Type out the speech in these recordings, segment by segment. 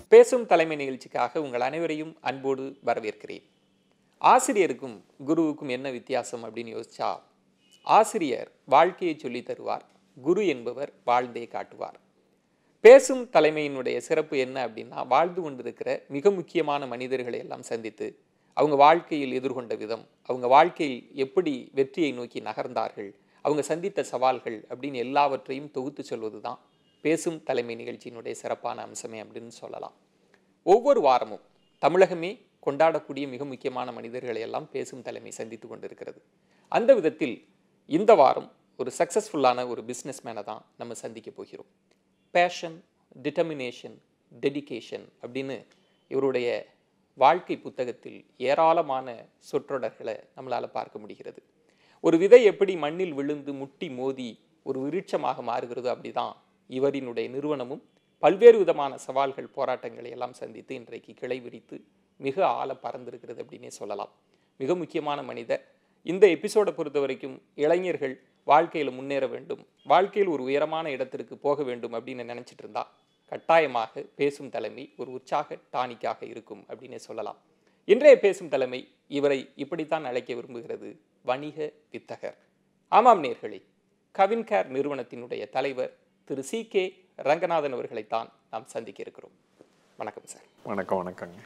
பேசும் தலைமை நிகழ்ச்சிக்காக உங்கள் அனைவரையும் அன்போடு வரவேற்கிறேன் ஆசிரியருக்கும் குருவுக்கும் என்ன வித்தியாசம் அப்படின்னு யோசிச்சா ஆசிரியர் வாழ்க்கையை சொல்லித் தருவார் குரு என்பவர் வாழ்ந்தே காட்டுவார் பேசும் தலைமையினுடைய சிறப்பு என்ன அப்படின்னா வாழ்ந்து கொண்டிருக்கிற மிக முக்கியமான மனிதர்களை எல்லாம் சந்தித்து அவங்க வாழ்க்கையில் எதிர்கொண்ட விதம் அவங்க வாழ்க்கையில் எப்படி வெற்றியை நோக்கி நகர்ந்தார்கள் அவங்க சந்தித்த சவால்கள் அப்படின்னு எல்லாவற்றையும் தொகுத்து சொல்வது தான் பேசும் தலைமை நிகழ்ச்சியினுடைய சிறப்பான அம்சமே அப்படின்னு சொல்லலாம் ஒவ்வொரு வாரமும் தமிழகமே கொண்டாடக்கூடிய மிக முக்கியமான மனிதர்களை எல்லாம் பேசும் தலைமை சந்தித்து கொண்டிருக்கிறது அந்த விதத்தில் இந்த வாரம் ஒரு சக்ஸஸ்ஃபுல்லான ஒரு பிஸ்னஸ் மேனை தான் நம்ம சந்திக்க போகிறோம் பேஷன் டிட்டர்மினேஷன் டெடிகேஷன் அப்படின்னு இவருடைய வாழ்க்கை புத்தகத்தில் ஏராளமான சொற்றொடர்களை நம்மளால் பார்க்க முடிகிறது ஒரு விதை எப்படி மண்ணில் விழுந்து முட்டி மோதி ஒரு விருட்சமாக மாறுகிறதோ அப்படிதான் இவரினுடைய நிறுவனமும் பல்வேறு விதமான சவால்கள் போராட்டங்களை எல்லாம் சந்தித்து இன்றைக்கு கிளை விரித்து மிக ஆழ பறந்திருக்கிறது அப்படின்னே சொல்லலாம் மிக முக்கியமான மனிதர் இந்த எபிசோடை பொறுத்த வரைக்கும் இளைஞர்கள் வாழ்க்கையில் முன்னேற வேண்டும் வாழ்க்கையில் ஒரு உயரமான இடத்திற்கு போக வேண்டும் அப்படின்னு நினைச்சிட்டு இருந்தா கட்டாயமாக பேசும் தலைமை ஒரு உற்சாக டானிக்காக இருக்கும் அப்படின்னே சொல்லலாம் இன்றைய பேசும் தலைமை இவரை இப்படித்தான் அழைக்க விரும்புகிறது வணிக வித்தகர் ஆமாம் நேர்களே கவின்கேர் நிறுவனத்தினுடைய தலைவர் திரு சி கே ரங்கநாதன் அவர்களைத்தான் நாம் சந்திக்க இருக்கிறோம் வணக்கம் சார் வணக்கம் வணக்கங்க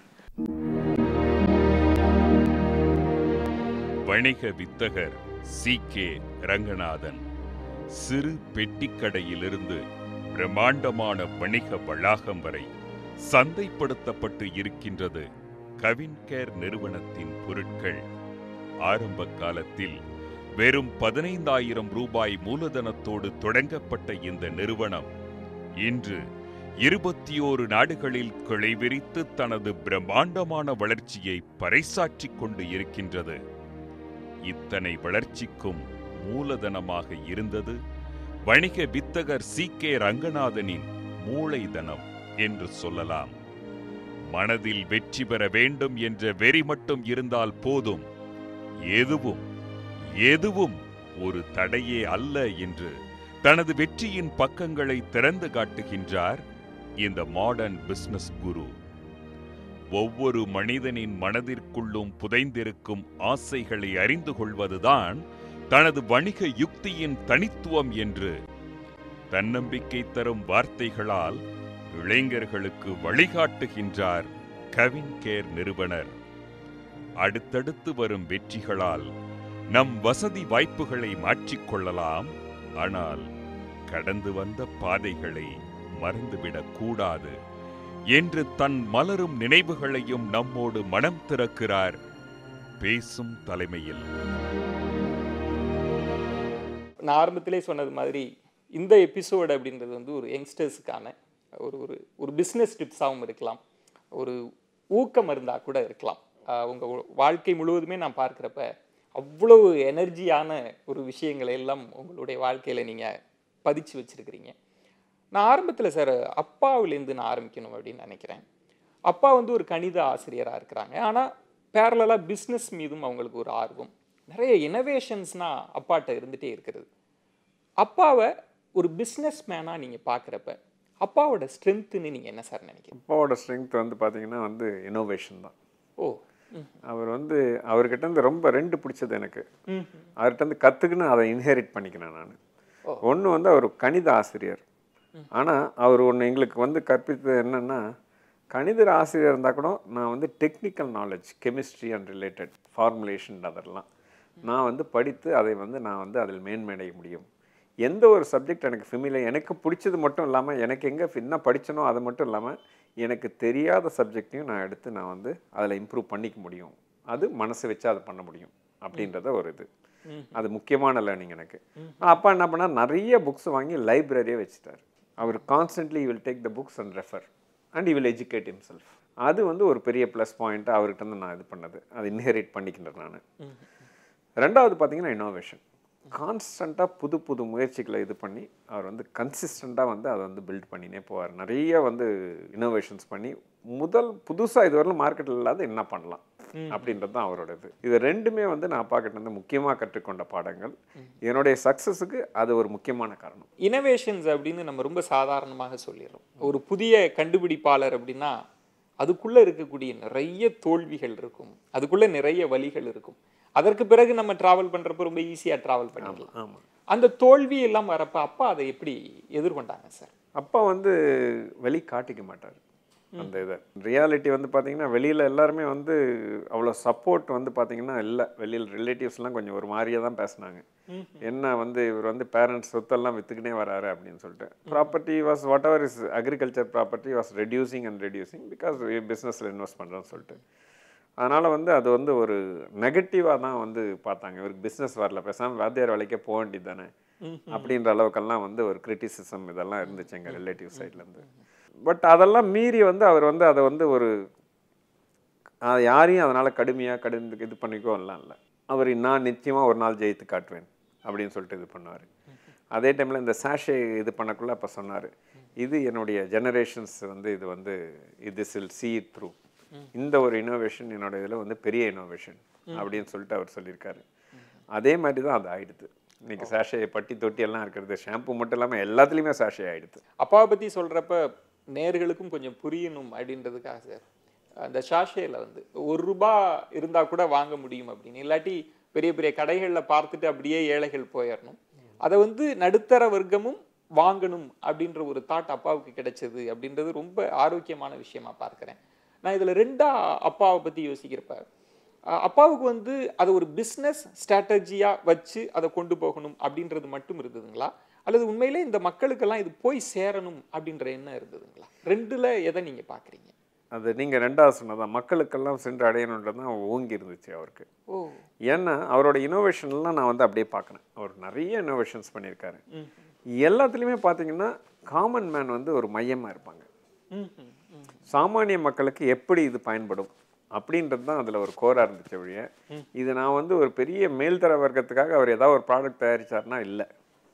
வணிக வித்தகர் சி கே ரங்கநாதன் சிறு பெட்டிக்கடையிலிருந்து பிரம்மாண்டமான வணிக வளாகம் வரை சந்தைப்படுத்தப்பட்டு இருக்கின்றது கவின்கேர் நிறுவனத்தின் பொருட்கள் ஆரம்ப காலத்தில் வெறும் பதினைந்தாயிரம் ரூபாய் மூலதனத்தோடு தொடங்கப்பட்ட இந்த நிறுவனம் இன்று இருபத்தி ஓரு நாடுகளில் கிளை விரித்து தனது பிரம்மாண்டமான வளர்ச்சியை பறைசாற்றிக் கொண்டு இருக்கின்றது இத்தனை வளர்ச்சிக்கும் மூலதனமாக இருந்தது வணிக வித்தகர் சி கே ரங்கநாதனின் மூளைதனம் என்று சொல்லலாம் மனதில் வெற்றி பெற வேண்டும் என்ற வெறி மட்டும் இருந்தால் போதும் எதுவும் எதுவும் ஒரு தடையே அல்ல என்று தனது வெற்றியின் பக்கங்களை திறந்து காட்டுகின்றார் இந்த மாடர்ன் பிசினஸ் குரு ஒவ்வொரு மனிதனின் மனதிற்குள்ளும் புதைந்திருக்கும் ஆசைகளை அறிந்து கொள்வதுதான் தனது வணிக யுக்தியின் தனித்துவம் என்று தன்னம்பிக்கை தரும் வார்த்தைகளால் இளைஞர்களுக்கு வழிகாட்டுகின்றார் கவின் கேர் நிறுவனர் அடுத்தடுத்து வரும் வெற்றிகளால் நம் வசதி வாய்ப்புகளை மாற்றிக்கொள்ளலாம் ஆனால் கடந்து வந்த பாதைகளை மறந்துவிடக் கூடாது என்று தன் மலரும் நினைவுகளையும் நம்மோடு மனம் திறக்கிறார் பேசும் தலைமையில் நான் ஆரம்பத்திலே சொன்னது மாதிரி இந்த எபிசோடு அப்படின்றது வந்து ஒரு யங்ஸ்டர்ஸுக்கான ஒரு ஒரு ஒரு பிஸ்னஸ் டிப்ஸாகவும் இருக்கலாம் ஒரு ஊக்க மருந்தாக கூட இருக்கலாம் ஆஹ் உங்க வாழ்க்கை முழுவதுமே நான் பார்க்குறப்ப அவ்வளவு எனர்ஜியான ஒரு விஷயங்களை எல்லாம் உங்களுடைய வாழ்க்கையில் நீங்கள் பதிச்சு வச்சிருக்கிறீங்க நான் ஆரம்பத்தில் சார் அப்பாவிலேருந்து நான் ஆரம்பிக்கணும் அப்படின்னு நினைக்கிறேன் அப்பா வந்து ஒரு கணித ஆசிரியராக இருக்கிறாங்க ஆனால் பேரலாக பிஸ்னஸ் மீதும் அவங்களுக்கு ஒரு ஆர்வம் நிறைய இனோவேஷன்ஸ்னால் அப்பாட்ட இருந்துகிட்டே இருக்கிறது அப்பாவை ஒரு பிஸ்னஸ் மேனாக நீங்கள் பார்க்குறப்ப அப்பாவோட ஸ்ட்ரென்த்துன்னு நீங்கள் என்ன சார் நினைக்கிறீங்க அப்பாவோட ஸ்ட்ரென்த் வந்து பார்த்தீங்கன்னா வந்து இனோவேஷன் தான் ஓ ம் அவர் வந்து அவர்கிட்ட இருந்து ரொம்ப ரெண்டு பிடிச்சது எனக்கு ம் அவர்கிட்ட இருந்து கற்றுக்குன்னு அதை இன்ஹெரிட் பண்ணிக்கினேன் நான் ஓ. ஒன்று வந்து அவர் கணித ஆசிரியர் ஆனால் அவர் ஒன்று எங்களுக்கு வந்து கற்பித்தது என்னென்னா கணித ஆசிரியர் இருந்தால் கூட நான் வந்து technical knowledge chemistry and related formulation அதெல்லாம் நான் வந்து படித்து அதை வந்து நான் வந்து அதில் மேன்மையடைய முடியும் எந்த ஒரு சப்ஜெக்ட் எனக்கு ஃபெமிலியர் எனக்கு பிடிச்சது மட்டும் இல்லாமல் எனக்கு எங்கே என்ன படிச்சனோ அது மட்டும் இல்லாமல் எனக்கு தெரியாத சப்ஜெக்டையும் நான் எடுத்து நான் வந்து அதில் இம்ப்ரூவ் பண்ணிக்க முடியும் அது மனசு வச்சு அதை பண்ண முடியும் அப்படின்றத ஒரு இது அது முக்கியமான லேர்னிங் எனக்கு அப்பா என்ன பண்ணார் நிறைய புக்ஸ் வாங்கி லைப்ரரியே வச்சுட்டார் அவர் constantly will take the books and refer and you will educate himself அது வந்து ஒரு பெரிய ப்ளஸ் பாயிண்ட்டு அவர்கிட்ட இருந்து நான் இது பண்ணது அது இன்ஹெரிட் பண்ணிக்கின்றேன் நான் ரெண்டாவது பார்த்தீங்கன்னா இன்னோவேஷன் கான்ஸ்டண்ட்டாக புது புது முயற்சிகளை இது பண்ணி அவர் வந்து கன்சிஸ்டண்ட்டாக வந்து அதை வந்து பில்ட் பண்ணினே போவார் நிறைய வந்து இன்னோவேஷன்ஸ் பண்ணி முதல் புதுசாக இதுவரையிலும் மார்க்கெட்டில் இல்லாத என்ன பண்ணலாம் அப்படின்றது தான் அவரோட இது இது ரெண்டுமே வந்து நான் அப்பா கிட்ட இருந்து முக்கியமாக கற்றுக்கொண்ட பாடங்கள் என்னுடைய சக்ஸஸுக்கு அது ஒரு முக்கியமான காரணம் இனோவேஷன்ஸ் அப்படின்னு நம்ம ரொம்ப சாதாரணமாக சொல்லிடுறோம் ஒரு புதிய கண்டுபிடிப்பாளர் அப்படின்னா அதுக்குள்ள இருக்கக்கூடிய நிறைய தோல்விகள் இருக்கும் அதுக்குள்ள நிறைய வழிகள் இருக்கும் அதற்கு பிறகு நம்ம டிராவல் பண்றப்ப ரொம்ப ஈஸியா டிராவல் பண்ணிக்கலாம் ஆமாம் அந்த தோல்வி எல்லாம் வரப்ப அப்பா அதை எப்படி எதிர்கொண்டாங்க சார் அப்பா வந்து வெளி காட்டிக்க மாட்டார் அந்த இதை ரியாலிட்டி வந்து பார்த்தீங்கன்னா வெளியில் எல்லாருமே வந்து அவ்வளோ சப்போர்ட் வந்து பார்த்தீங்கன்னா இல்லை வெளியில் ரிலேட்டிவ்ஸ்லாம் கொஞ்சம் ஒரு மாதிரியே தான் பேசுனாங்க என்ன வந்து இவர் வந்து பேரண்ட்ஸ் சொத்தெல்லாம் விற்றுக்கினே வராரு அப்படின்னு சொல்லிட்டு property was what ever is agriculture property was reducing and reducing because பிஸ்னஸில் இன்வெஸ்ட் பண்ணுறோன்னு சொல்லிட்டு அதனால் வந்து அது வந்து ஒரு நெகட்டிவாக தான் வந்து பார்த்தாங்க இவருக்கு பிஸ்னஸ் வரல பேசாமல் வாத்தியார் வேலைக்கே போக வேண்டியது தானே அப்படின்ற அளவுக்கெல்லாம் வந்து ஒரு கிரிட்டிசிசம் இதெல்லாம் இருந்துச்சு எங்கள் ரிலேட்டிவ் சைட்லேருந்து பட் அதெல்லாம் மீறி வந்து அவர் வந்து அதை வந்து ஒரு அது யாரையும் அதனால் கடுமையாக கடிந்து இது பண்ணிக்கோ எல்லாம் இல்லை அவர் நான் நிச்சயமாக ஒரு நாள் ஜெயித்து காட்டுவேன் அப்படின்னு சொல்லிட்டு இது பண்ணுவார் அதே டைமில் இந்த சாஷே இது பண்ணக்குள்ள அப்போ சொன்னார் இது என்னுடைய ஜெனரேஷன்ஸ் வந்து இது வந்து இது வில் see it த்ரூ இந்த ஒரு இனோவேஷன் என்னோட இதில் வந்து பெரிய இனோவேஷன் அப்படின்னு சொல்லிட்டு அவர் சொல்லியிருக்காரு அதே மாதிரி தான் அது ஆயிடுது இன்னைக்கு சாஷே பட்டி தொட்டி எல்லாம் இருக்கிறது ஷாம்பு மட்டும் இல்லாமல் எல்லாத்துலேயுமே சாஷே ஆயிடுது அப்பாவை பத்தி சொல்றப்ப நேர்களுக்கும் கொஞ்சம் புரியணும் அப்படின்றதுக்காக சார் அந்த ஷாஷேல வந்து ஒரு ரூபா இருந்தா கூட வாங்க முடியும் அப்படின்னு இல்லாட்டி பெரிய பெரிய கடைகள்ல பார்த்துட்டு அப்படியே ஏழைகள் போயிடணும் அதை வந்து நடுத்தர வர்க்கமும் வாங்கணும் அப்படின்ற ஒரு தாட் அப்பாவுக்கு கிடைச்சது அப்படின்றது ரொம்ப ஆரோக்கியமான விஷயமா பார்க்கிறேன் நான் இதுல ரெண்டா அப்பாவை பத்தி யோசிக்கிறப்ப அஹ் அப்பாவுக்கு வந்து அதை ஒரு பிஸ்னஸ் ஸ்ட்ராட்டஜியா வச்சு அதை கொண்டு போகணும் அப்படின்றது மட்டும் இருந்ததுங்களா அல்லது உண்மையிலே இந்த மக்களுக்கெல்லாம் இது போய் சேரணும் அப்படின்ற எண்ணம் இருந்ததுங்களா ரெண்டுல எதை நீங்க பாக்குறீங்க அது நீங்கள் ரெண்டாவது சொன்னதான் மக்களுக்கெல்லாம் சென்று அடையணுன்றது தான் ஓங்கி இருந்துச்சு அவருக்கு ஓ ஏன்னா அவரோட இனோவேஷன்லாம் நான் வந்து அப்படியே பார்க்குறேன் அவர் நிறைய இனோவேஷன்ஸ் பண்ணியிருக்காரு எல்லாத்துலேயுமே பார்த்தீங்கன்னா காமன் மேன் வந்து ஒரு மையமாக இருப்பாங்க ம் ம் ம் சாமானிய மக்களுக்கு எப்படி இது பயன்படும் அப்படின்றது தான் அதில் ஒரு கோராக இருந்துச்சு ஒழிய இது நான் வந்து ஒரு பெரிய மேல்தர வர்க்கத்துக்காக அவர் ஏதாவது ஒரு ப்ராடக்ட் தயாரிச்சார்னா இல்லை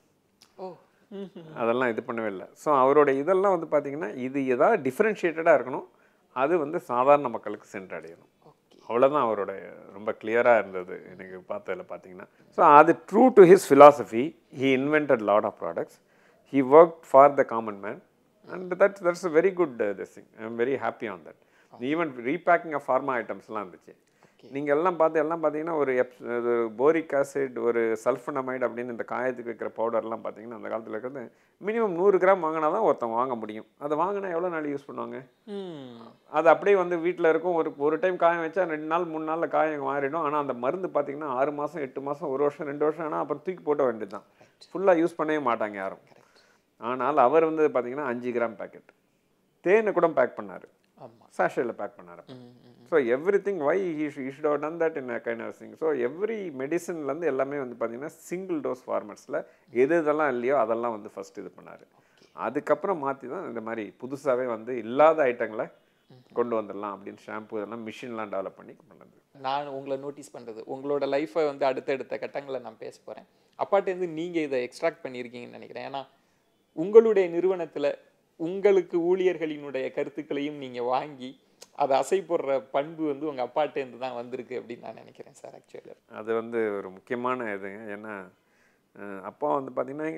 ஓ ம் ம் அதெல்லாம் இது பண்ணவே இல்லை ஸோ அவரோட இதெல்லாம் வந்து பார்த்தீங்கன்னா இது ஏதாவது டிஃப்ரென்ஷியேட்டடாக இருக்கணும் அது வந்து சாதாரண மக்களுக்கு சென்றடையணும் ஓகே அவ்வளோதான் அவரோட ரொம்ப கிளியராக இருந்தது எனக்கு பார்த்ததில் பார்த்தீங்கன்னா ஸோ அது true to his philosophy he invented lot of products he worked for the common man and that that's a very good uh, this thing i'm very happy on that even repacking of pharma ஐட்டம்ஸ்லாம் இருந்துச்சு நீங்கள் எல்லாம் பார்த்து எல்லாம் பார்த்தீங்கன்னா ஒரு எப் இது போரிக் ஆசிட் ஒரு சல்ஃபனமைடு அப்படின்னு இந்த காயத்துக்கு வைக்கிற பவுடர்லாம் பார்த்தீங்கன்னா அந்த காலத்தில் இருக்கிறது மினிமம் நூறு கிராம் வாங்கினா தான் ஒருத்தன் வாங்க முடியும் அதை வாங்கினா எவ்வளோ நாள் யூஸ் பண்ணுவாங்க ம் அது அப்படியே வந்து வீட்டில் இருக்கும் ஒரு ஒரு டைம் காயம் வச்சா ரெண்டு நாள் மூணு நாளில் காயம் மாறிடும் ஆனால் அந்த மருந்து பார்த்தீங்கன்னா ஆறு மாதம் எட்டு மாதம் ஒரு வருஷம் ரெண்டு வருஷம் ஆனால் அப்புறம் தூக்கி போட்ட வேண்டியது தான் ஃபுல்லாக யூஸ் பண்ணவே மாட்டாங்க யாரும் ஆனால் அவர் வந்து பார்த்தீங்கன்னா அஞ்சு கிராம் பேக்கெட் தேனை கூட பேக் பண்ணார் ஆமா சாஷேல பேக் பண்ணார் hmm hmm so every thing why he should have done that in kind of thing so every மெடிசன்லேருந்து எல்லாமே வந்து பார்த்தீங்கன்னா சிங்கிள் டோஸ் ஃபார்மட்ஸில் எது இதெல்லாம் இல்லையோ அதெல்லாம் வந்து ஃபர்ஸ்ட் இது பண்ணார் அதுக்கப்புறம் மாற்றி தான் இந்த மாதிரி புதுசாகவே வந்து இல்லாத ஐட்டங்களை கொண்டு வந்துடலாம் அப்படின்னு ஷாம்பு இதெல்லாம் மிஷின்லாம் டெவலப் பண்ணி பண்ணது நான் உங்களை நோட்டீஸ் பண்றது உங்களோட லைஃப்பை வந்து அடுத்தடுத்த கட்டங்களை நான் பேச போறேன் அப்பாட்டேருந்து நீங்க இதை எக்ஸ்ட்ராக்ட் பண்ணியிருக்கீங்கன்னு நினைக்கிறேன் ஏன்னா உங்களுடைய நிறுவனத்துல உங்களுக்கு ஊழியர்களினுடைய கருத்துக்களையும் நீங்க வாங்கி அதை அசை போடுற பண்பு வந்து உங்க அப்பாட்டேருந்து தான் வந்திருக்கு அப்படின்னு நான் நினைக்கிறேன் சார் ஆக்சுவலி அது வந்து ஒரு முக்கியமான இதுங்க ஏன்னா அஹ், அப்பா வந்து பார்த்தீங்கன்னா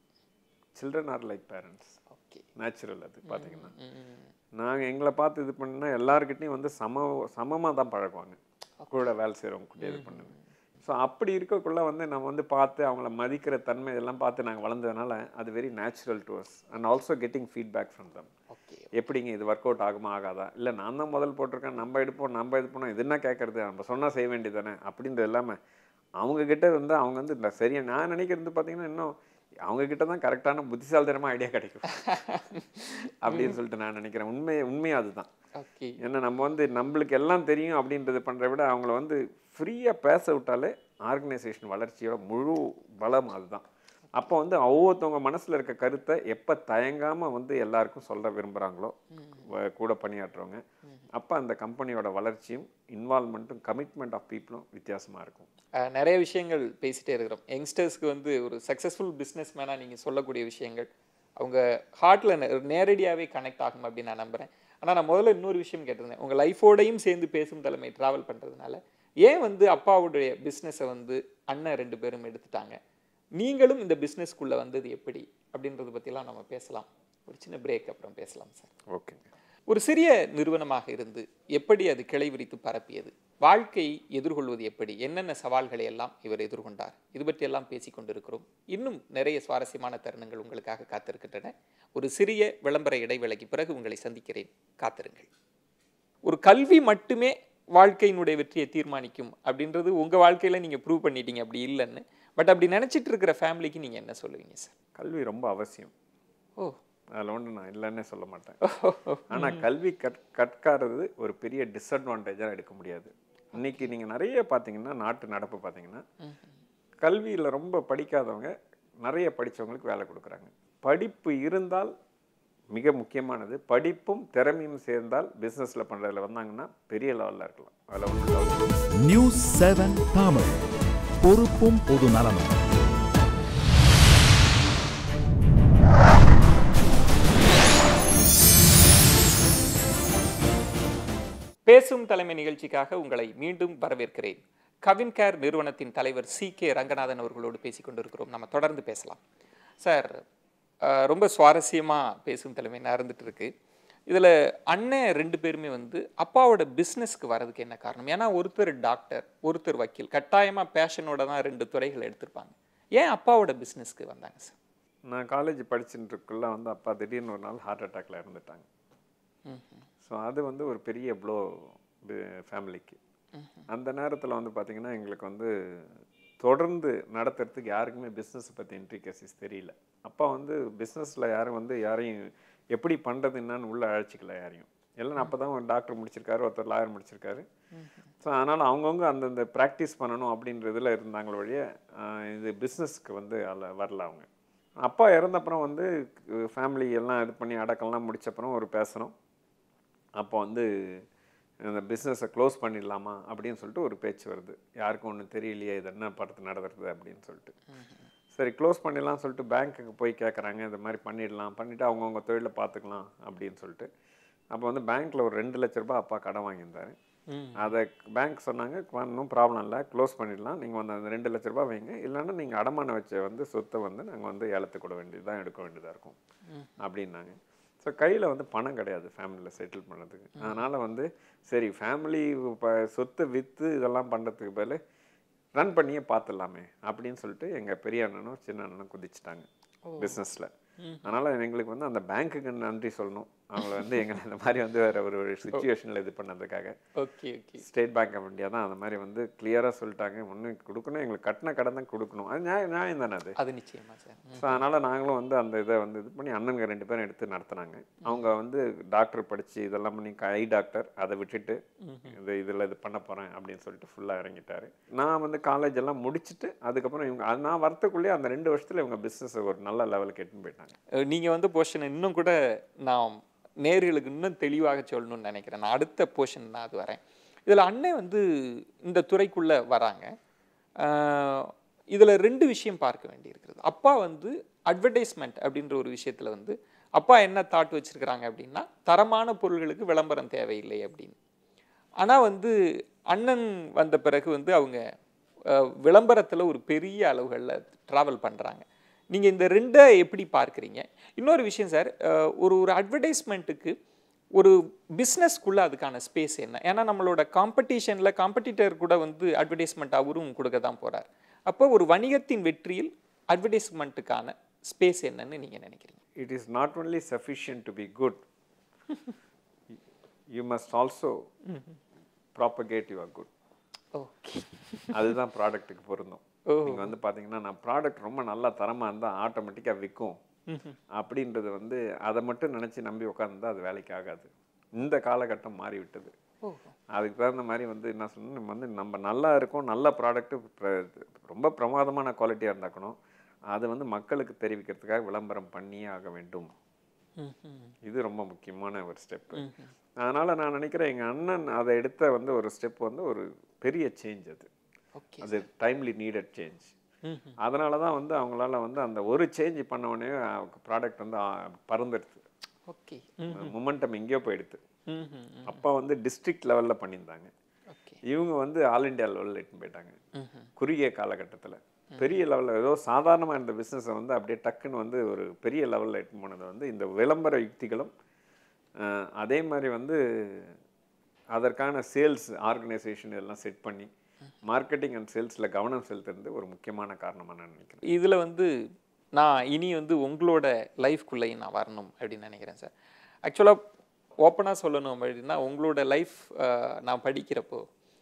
children are like parents okay natural அது பார்த்தீங்கன்னா நாங்கள் எங்களை பார்த்து இது பண்ணா எல்லாருக்கிட்டையும் வந்து சம சமமாக தான் பழகுவாங்க கூட வேலை செய்கிறவங்க கூட இது பண்ணுது ஸோ அப்படி இருக்கக்குள்ள வந்து நம்ம வந்து பார்த்து அவங்கள மதிக்கிற தன்மை இதெல்லாம் பார்த்து நாங்கள் வளர்ந்ததுனால அது very natural to us and also getting feedback from them okay எப்படிங்க இது ஒர்க் அவுட் ஆகுமா ஆகாதா இல்லை நான் தான் முதல் போட்டிருக்கேன் நம்ம எடுப்போம் நம்ம இது பண்ணோம் இது என்ன கேட்கறது நம்ம சொன்னால் செய்ய வேண்டியது தானே அப்படின்றது இல்லாமல் அவங்க கிட்ட வந்து அவங்க வந்து இந்த சரியா நான் நினைக்கிறது பார்த்தீங்கன்னா இன்னும் அவங்க கிட்ட தான் கரெக்டான புத்திசாலித்தனமாக ஐடியா கிடைக்கும் அப்படின்னு சொல்லிட்டு நான் நினைக்கிறேன் உண்மை உண்மையாக அதுதான் ஓகே ஏன்னா நம்ம வந்து நம்மளுக்கு எல்லாம் தெரியும் அப்படின்றத பண்ணுறத விட அவங்கள வந்து ஃப்ரீயாக பேச விட்டாலே ஆர்கனைசேஷன் வளர்ச்சியோட முழு பலம் அதுதான் அப்போ வந்து ஒவ்வொருத்தவங்க மனசில் இருக்க கருத்தை எப்போ தயங்காமல் வந்து எல்லாருக்கும் சொல்ல விரும்புகிறாங்களோ கூட பணியாற்றுறவங்க அப்போ அந்த கம்பெனியோட வளர்ச்சியும் இன்வால்மெண்ட்டும் கமிட்மெண்ட் ஆஃப் பீப்புளும் வித்தியாசமாக இருக்கும் அஹ் நிறைய விஷயங்கள் பேசிட்டே இருக்கிறோம் யங்ஸ்டர்ஸ்க்கு வந்து ஒரு சக்ஸஸ்ஃபுல் பிஸ்னஸ் மேனாக நீங்கள் சொல்லக்கூடிய விஷயங்கள் அவங்க ஹார்ட்டில் நேரடியாகவே கனெக்ட் ஆகும் அப்படின்னு நான் நம்புகிறேன் ஆனால் நான் முதல்ல இன்னொரு விஷயம் கேட்டிருந்தேன் உங்கள் லைஃபோடையும் சேர்ந்து பேசும் தலைமை ட்ராவல் பண்ணுறதுனால ஏன் வந்து அப்பாவுடைய பிஸ்னஸை வந்து அண்ணன் ரெண்டு பேரும் எடுத்துட்டாங்க நீங்களும் இந்த பிஸ்னஸ்க்குள்ளே வந்தது எப்படி அப்படின்றத பற்றிலாம் நம்ம பேசலாம் ஒரு சின்ன பிரேக் அப்புறம் பேசலாம் சார் ஓகேங்க ஒரு சிறிய நிறுவனமாக இருந்து எப்படி அது கிளை விரித்து பரப்பியது வாழ்க்கை எதிர்கொள்வது எப்படி என்னென்ன சவால்களை எல்லாம் இவர் எதிர்கொண்டார் இது பற்றி எல்லாம் பேசிக் கொண்டிருக்கிறோம் இன்னும் நிறைய சுவாரஸ்யமான தருணங்கள் உங்களுக்காக காத்திருக்கின்றன ஒரு சிறிய விளம்பர இடைவேளைக்கு பிறகு உங்களை சந்திக்கிறேன் காத்திருங்கள் ஒரு கல்வி மட்டுமே வாழ்க்கையினுடைய வெற்றியை தீர்மானிக்கும் அப்படின்றது உங்க வாழ்க்கையில நீங்க ப்ரூவ் பண்ணிட்டீங்க அப்படி இல்லைன்னு பட் அப்படி நினைச்சிட்டு இருக்கிற ஃபேமிலிக்கு நீங்க என்ன சொல்லுவீங்க சார் கல்வி ரொம்ப அவசியம் ஓ அதில் ஒன்று நான் இல்லைன்னே சொல்ல மாட்டேன் ஆனால் கல்வி கற் கற்காதது ஒரு பெரிய டிஸ்அட்வான்டேஜாக எடுக்க முடியாது இன்னைக்கு நீங்கள் நிறைய பார்த்தீங்கன்னா நாட்டு நடப்பு பார்த்தீங்கன்னா கல்வியில் ரொம்ப படிக்காதவங்க நிறைய படிச்சவங்களுக்கு வேலை கொடுக்குறாங்க படிப்பு இருந்தால் மிக முக்கியமானது படிப்பும் திறமையும் சேர்ந்தால் பிஸ்னஸில் பண்ணுறதுல வந்தாங்கன்னா பெரிய லெவலில் இருக்கலாம் அதில் ஒன்றும் நியூஸ் செவன் தமிழ் பொறுப்பும் பொது நலமும் பேசும் தலைமை நிகழ்ச்சிக்காக உங்களை மீண்டும் வரவேற்கிறேன் கவின் கேர் நிறுவனத்தின் தலைவர் சி கே ரங்கநாதன் அவர்களோடு பேசிக் கொண்டிருக்கிறோம் நம்ம தொடர்ந்து பேசலாம் சார் அஹ், ரொம்ப சுவாரஸ்யமாக பேசும் தலைமை நடந்துட்டு இருக்கு இதில் அண்ணன் ரெண்டு பேருமே வந்து அப்பாவோட பிஸ்னஸ்க்கு வரதுக்கு என்ன காரணம் ஏன்னா ஒருத்தர் டாக்டர் ஒருத்தர் வக்கீல் கட்டாயமாக பேஷனோட தான் ரெண்டு துறைகள் எடுத்திருப்பாங்க ஏன் அப்பாவோட பிஸ்னஸ்க்கு வந்தாங்க சார் நான் காலேஜ் படிச்சுட்டு இருக்குள்ள வந்து அப்பா திடீர்னு ஒரு நாள் ஹார்ட் அட்டாக்ல இறந்துட்டாங்க ஸோ அது வந்து ஒரு பெரிய ப்ளோ ஃபேமிலிக்கு அந்த நேரத்தில் வந்து பார்த்தீங்கன்னா எங்களுக்கு வந்து தொடர்ந்து நடத்துறதுக்கு யாருக்குமே பிஸ்னஸ் பற்றி இன்ட்ரிகசிஸ் தெரியல அப்பா வந்து பிஸ்னஸில் யாரும் வந்து யாரையும் எப்படி பண்ணுறது என்னன்னு உள்ளே அழைச்சிக்கல யாரையும் எல்லாம் அப்போ தான் ஒரு டாக்டர் முடிச்சிருக்காரு ஒருத்தர் லாயர் முடிச்சிருக்காரு ஸோ அதனால் அவங்கவுங்க அந்தந்த ப்ராக்டிஸ் பண்ணணும் அப்படின்றதுல இருந்தாங்களே வழிய ஆஹ் இது பிஸ்னஸ்க்கு வந்து அதில் வரல அவங்க அப்பா இறந்தப்புறம் வந்து ஃபேமிலி எல்லாம் இது பண்ணி அடக்கம்லாம் முடிச்சப்புறம் ஒரு பேசுகிறோம் அப்போ வந்து இந்த பிஸ்னஸை க்ளோஸ் பண்ணிடலாமா அப்படின்னு சொல்லிட்டு ஒரு பேச்சு வருது யாருக்கும் ஒன்றும் தெரியலையே இது என்ன படத்து நடக்கிறது அப்படின்னு சொல்லிட்டு சரி க்ளோஸ் பண்ணிடலாம் சொல்லிட்டு பேங்க்குக்கு போய் கேட்குறாங்க இந்த மாதிரி பண்ணிடலாம் பண்ணிவிட்டு அவங்கவுங்க தொழிலை பார்த்துக்கலாம் அப்படின்னு சொல்லிட்டு அப்போ வந்து பேங்க்கில் ஒரு ரெண்டு லட்ச ரூபாய் அப்பா கடன் வாங்கியிருந்தாரு அதை பேங்க் சொன்னாங்க ஒன்றும் ப்ராப்ளம் இல்லை க்ளோஸ் பண்ணிடலாம் நீங்கள் வந்து அந்த ரெண்டு லட்ச ரூபாய் வைங்க இல்லைன்னா நீங்கள் அடமானம் வச்ச வந்து சொத்தை வந்து நாங்கள் வந்து ஏலத்துக்கு கூட வேண்டியது தான் எடுக்க வேண்டியதாக இருக்கும் அப்படின்னாங்க ஸோ கையில் வந்து பணம் கிடையாது ஃபேமிலியில் செட்டில் பண்ணதுக்கு அதனால் வந்து சரி ஃபேமிலி சொத்தை விற்று இதெல்லாம் பண்ணுறதுக்கு பதில் ரன் பண்ணியே பார்த்துடலாமே அப்படின்னு சொல்லிட்டு எங்கள் பெரிய அண்ணனும் சின்ன அண்ணனும் குதிச்சிட்டாங்க பிஸ்னஸில் அதனால் எங்களுக்கு வந்து அந்த பேங்க்குக்கு நன்றி சொல்லணும் அவங்கள வந்து எங்களை இந்த மாதிரி வந்து வேற ஒரு ஒரு சுச்சுவேஷனில் இது பண்ணதுக்காக okay okay State Bank of India தான் அந்த மாதிரி வந்து கிளியராக சொல்லிட்டாங்க ஒன்று கொடுக்கணும் எங்களுக்கு கட்டின கடன் தான் கொடுக்கணும் அது நியாயம் நியாயம் தானே அது அது நிச்சயமா சார் ஸோ அதனால் நாங்களும் வந்து அந்த இதை வந்து இது பண்ணி அண்ணனுங்க ரெண்டு பேரும் எடுத்து நடத்துனாங்க அவங்க வந்து டாக்டர் படித்து இதெல்லாம் பண்ணி ஐ டாக்டர் அதை விட்டுட்டு இது இதில் இது பண்ண போகிறேன் அப்படின்னு சொல்லிட்டு ஃபுல்லாக இறங்கிட்டாரு நான் வந்து காலேஜ் எல்லாம் முடிச்சுட்டு அதுக்கப்புறம் இவங்க அது நான் வரத்துக்குள்ளேயே அந்த ரெண்டு வருஷத்தில் இவங்க பிஸ்னஸ் ஒரு நல்ல லெவலுக்கு எட்டுன்னு போயிட்டாங்க அஹ் நீங்க வந்து போர்ஷன் இன்னும் கூட நான் நேர்களுக்கு இன்னும் தெளிவாக சொல்லணும்னு நினைக்கிறேன் நான் அடுத்த போர்ஷன் நான் அது வரேன் இதில் அண்ணன் வந்து இந்த துறைக்குள்ள வராங்க அஹ் இதுல ரெண்டு விஷயம் பார்க்க வேண்டியிருக்கிறது அப்பா வந்து அட்வர்டைஸ்மெண்ட் அப்படின்ற ஒரு விஷயத்துல வந்து அப்பா என்ன தாட் வச்சிருக்கிறாங்க அப்படின்னா தரமான பொருள்களுக்கு விளம்பரம் தேவையில்லை அப்படின்னு ஆனா வந்து அண்ணன் வந்த பிறகு வந்து அவங்க அஹ், விளம்பரத்துல ஒரு பெரிய அளவுகளில் ட்ராவல் பண்றாங்க நீங்க இந்த ரெண்டை எப்படி பார்க்குறீங்க இன்னொரு விஷயம் சார் ஒரு ஒரு அட்வர்டைஸ்மெண்ட்டுக்கு ஒரு பிஸ்னஸ்க்குள்ளே அதுக்கான ஸ்பேஸ் என்ன ஏன்னா நம்மளோட காம்படிஷனில் காம்படிட்டர் கூட வந்து அட்வர்டைஸ்மெண்ட் அவரும் கொடுக்க தான் போகிறார் அப்போ ஒரு வணிகத்தின் வெற்றியில் அட்வர்டைஸ்மெண்ட்டுக்கான ஸ்பேஸ் என்னன்னு நீங்கள் நினைக்கிறீங்க it is not only sufficient to be good you must also propagate your good okay அதுதான் ப்ராடக்ட்டுக்கு பொருந்தும் ஓ. நீங்கள் வந்து பார்த்தீங்கன்னா நான் ப்ராடக்ட் ரொம்ப நல்லா தரமாக இருந்தால் ஆட்டோமேட்டிக்காக விற்கும் அப்படின்றது வந்து அதை மட்டும் நினச்சி நம்பி உட்காந்துருந்தா அது வேலைக்கு ஆகாது இந்த காலகட்டம் மாறிவிட்டது ஓ அதுக்கு தகுந்த மாதிரி வந்து என்ன சொன்னா நம்ம வந்து நம்ம நல்லா இருக்கோம் நல்ல ப்ராடக்ட்டு ரொம்ப பிரமாதமான குவாலிட்டியாக இருந்தாக்கணும் அது வந்து மக்களுக்கு தெரிவிக்கிறதுக்காக விளம்பரம் பண்ணியே ஆக வேண்டும் ம் ம் இது ரொம்ப முக்கியமான ஒரு ஸ்டெப்பு அதனால் நான் நினைக்கிறேன் எங்கள் அண்ணன் அதை எடுத்த வந்து ஒரு ஸ்டெப் வந்து ஒரு பெரிய சேஞ்ச் அது ஓகே அது டைம்லி நீடட் சேஞ்ச் ம் அதனால தான் வந்து அவங்களால வந்து அந்த ஒரு சேஞ்ச் பண்ண உடனே ப்ராடக்ட் வந்து ஆ, பறந்துடுது ஓகே மொமெண்டம் எங்கேயோ போயிடுது ம்ஹும். அப்பா வந்து டிஸ்ட்ரிக்ட் லெவலில் பண்ணியிருந்தாங்க ஓகே இவங்க வந்து ஆல் இண்டியா லெவலில் எடுத்துன்னு போயிட்டாங்க ம்ஹும். குறுகிய காலகட்டத்தில் பெரிய லெவலில் ஏதோ சாதாரணமாக இருந்த பிஸ்னஸை வந்து அப்படியே டக்குன்னு வந்து ஒரு பெரிய லெவலில் எடுத்து போனது வந்து இந்த விளம்பர யுக்திகளும் அஹ், அதே மாதிரி வந்து அதற்கான சேல்ஸ் ஆர்கனைசேஷன் இதெல்லாம் செட் பண்ணி மார்க்கெட்டிங் அண்ட் சேல்ஸில் கவனம் செலுத்துறது ஒரு முக்கியமான காரணமாக நான் நினைக்கிறேன் இதுல வந்து நான் இனி வந்து உங்களோட லைஃப்குள்ளேயும் நான் வரணும் அப்படின்னு நினைக்கிறேன் சார் ஆக்சுவலாக ஓப்பனாக சொல்லணும் அப்படின்னா உங்களோட லைஃப் நான் படிக்கிறப்போ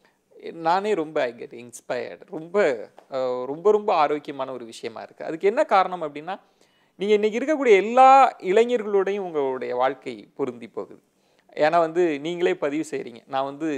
நானே ரொம்ப ஐ கெட் இன்ஸ்பயர்டு ரொம்ப அஹ், ரொம்ப ரொம்ப ஆரோக்கியமான ஒரு விஷயமா இருக்குது அதுக்கு என்ன காரணம் அப்படின்னா நீங்கள் இன்றைக்கி இருக்கக்கூடிய எல்லா இளைஞர்களோடையும் உங்களுடைய வாழ்க்கை பொருந்தி போகுது ஏன்னா வந்து நீங்களே பதிவு செய்கிறீங்க நான் வந்து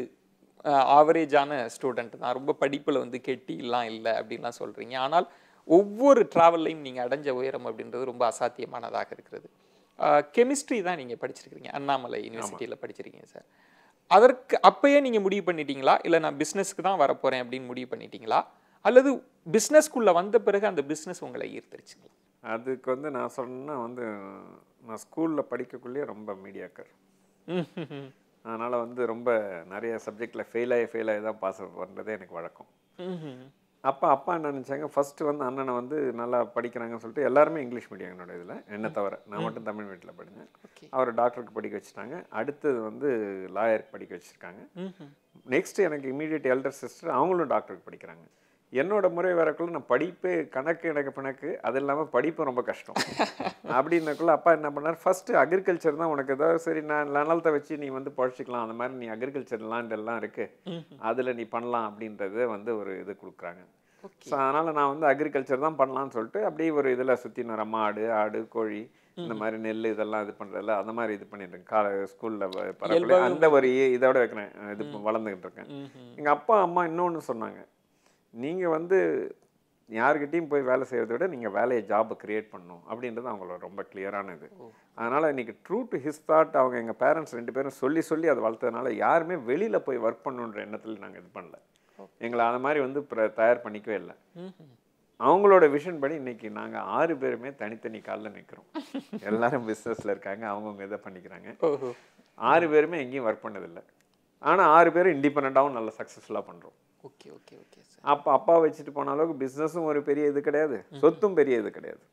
ஆவரேஜான ஸ்டூடெண்ட் தான் ரொம்ப படிப்பில் வந்து கெட்டிலாம் இல்லை அப்படின்லாம் சொல்கிறீங்க ஆனால் ஒவ்வொரு ட்ராவல்லையும் நீங்கள் அடைஞ்ச உயரம் அப்படின்றது ரொம்ப அசாத்தியமானதாக இருக்கிறது கெமிஸ்ட்ரி தான் நீங்கள் படிச்சிருக்கிறீங்க அண்ணாமலை யூனிவர்சிட்டியில் படிச்சிருக்கீங்க சார் அதற்கு அப்பயே நீங்கள் முடிவு பண்ணிட்டீங்களா இல்லை நான் பிஸ்னஸ்க்கு தான் வரப்போகிறேன் அப்படின்னு முடிவு பண்ணிட்டீங்களா அல்லது பிஸ்னஸ்க்குள்ளே வந்த பிறகு அந்த பிஸ்னஸ் உங்களை ஈர்த்துருச்சுங்களா அதுக்கு வந்து நான் சொன்னேன்னா வந்து நான் ஸ்கூலில் படிக்கக்குள்ளேயே ரொம்ப மீடியாக்கர் ம்ஹும். அதனால் வந்து ரொம்ப நிறைய சப்ஜெக்டில் ஃபெயில் ஆகி ஃபெயில் ஆகி தான் பாஸ் பண்ணுறதே எனக்கு வழக்கம் ம்ஹும். அப்போ அப்பா என்ன நினச்சாங்க ஃபஸ்ட்டு வந்து அண்ணனை வந்து நல்லா படிக்கிறாங்கன்னு சொல்லிட்டு எல்லாருமே இங்கிலீஷ் மீடியம் என்னோட இதில் என்னை தவிர நான் மட்டும் தமிழ் மீடியத்தில் படித்தேன் ஓகே அவர் டாக்டருக்கு படிக்க வச்சுட்டாங்க அடுத்தது வந்து லாயருக்கு படிக்க வச்சுருக்காங்க ம்ஹும். நெக்ஸ்ட் எனக்கு இமீடியட் எல்டர் சிஸ்டர் அவங்களும் டாக்டருக்கு படிக்கிறாங்க என்னோட முறை வரக்குள்ள நான் படிப்பே கணக்கு எனக்கு பிணக்கு அது இல்லாமல் படிப்பு ரொம்ப கஷ்டம் அப்படின்னக்குள்ள அப்பா என்ன பண்ணார் ஃபர்ஸ்ட் அக்ரிகல்ச்சர் தான் உனக்கு ஏதாவது சரி நான் நிலத்தை வச்சு நீ வந்து பழச்சிக்கலாம் அந்த மாதிரி நீ அக்ரிகல்ச்சர் லேண்ட் எல்லாம் இருக்கு அதில் நீ பண்ணலாம் அப்படின்றத வந்து ஒரு இது கொடுக்குறாங்க ஸோ அதனால் நான் வந்து அக்ரிகல்ச்சர் தான் பண்ணலாம்னு சொல்லிட்டு அப்படியே ஒரு இதில் சுற்றி வர மாடு ஆடு கோழி இந்த மாதிரி நெல் இதெல்லாம் இது பண்ணுறதில்ல அந்த மாதிரி இது பண்ணிட்டு இருக்கேன் கால ஸ்கூலில் பரவாயில்ல அந்த ஒரு இ- இதோட வைக்கிறேன் இது வளர்ந்துக்கிட்டு இருக்கேன் ம்ஹும். எங்கள் அப்பா அம்மா இன்னொன்று சொன்னாங்க நீங்கள் வந்து யார்கிட்டயும் போய் வேலை செய்கிறத விட நீங்கள் வேலையை ஜாபை கிரியேட் பண்ணணும் அப்படின்றது அவங்களோட ரொம்ப கிளியரான இது அதனால் இன்னைக்கு ட்ரூ டு ஹிஸ் தாட் அவங்க எங்கள் பேரண்ட்ஸ் ரெண்டு பேரும் சொல்லி சொல்லி அதை வளர்த்ததுனால யாருமே வெளியில் போய் ஒர்க் பண்ணணுன்ற எண்ணத்தில் நாங்கள் இது பண்ணல எங்களை அந்த மாதிரி வந்து பிர- தயார் பண்ணிக்கவே இல்லை ம்ஹும். அவங்களோட விஷன் படி இன்னைக்கு நாங்கள் ஆறு பேருமே தனித்தனி காலில் நிற்கிறோம் எல்லாரும் பிஸ்னஸில் இருக்காங்க அவங்கவுங்க இதை பண்ணிக்கிறாங்க ஓஹோ ஆறு பேருமே எங்கேயும் ஒர்க் பண்ணதில்லை ஆனால் ஆறு பேரும் இண்டிபெண்ட்டாகவும் நல்ல சக்ஸஸ்ஃபுல்லாக பண்ணுறோம் ஓகே ஓகே ஓகே சார் அப்போ அப்பா வச்சுட்டு போன அளவுக்கு பிஸ்னஸும் ஒரு பெரிய இது கிடையாது சொத்தும் பெரிய இது கிடையாது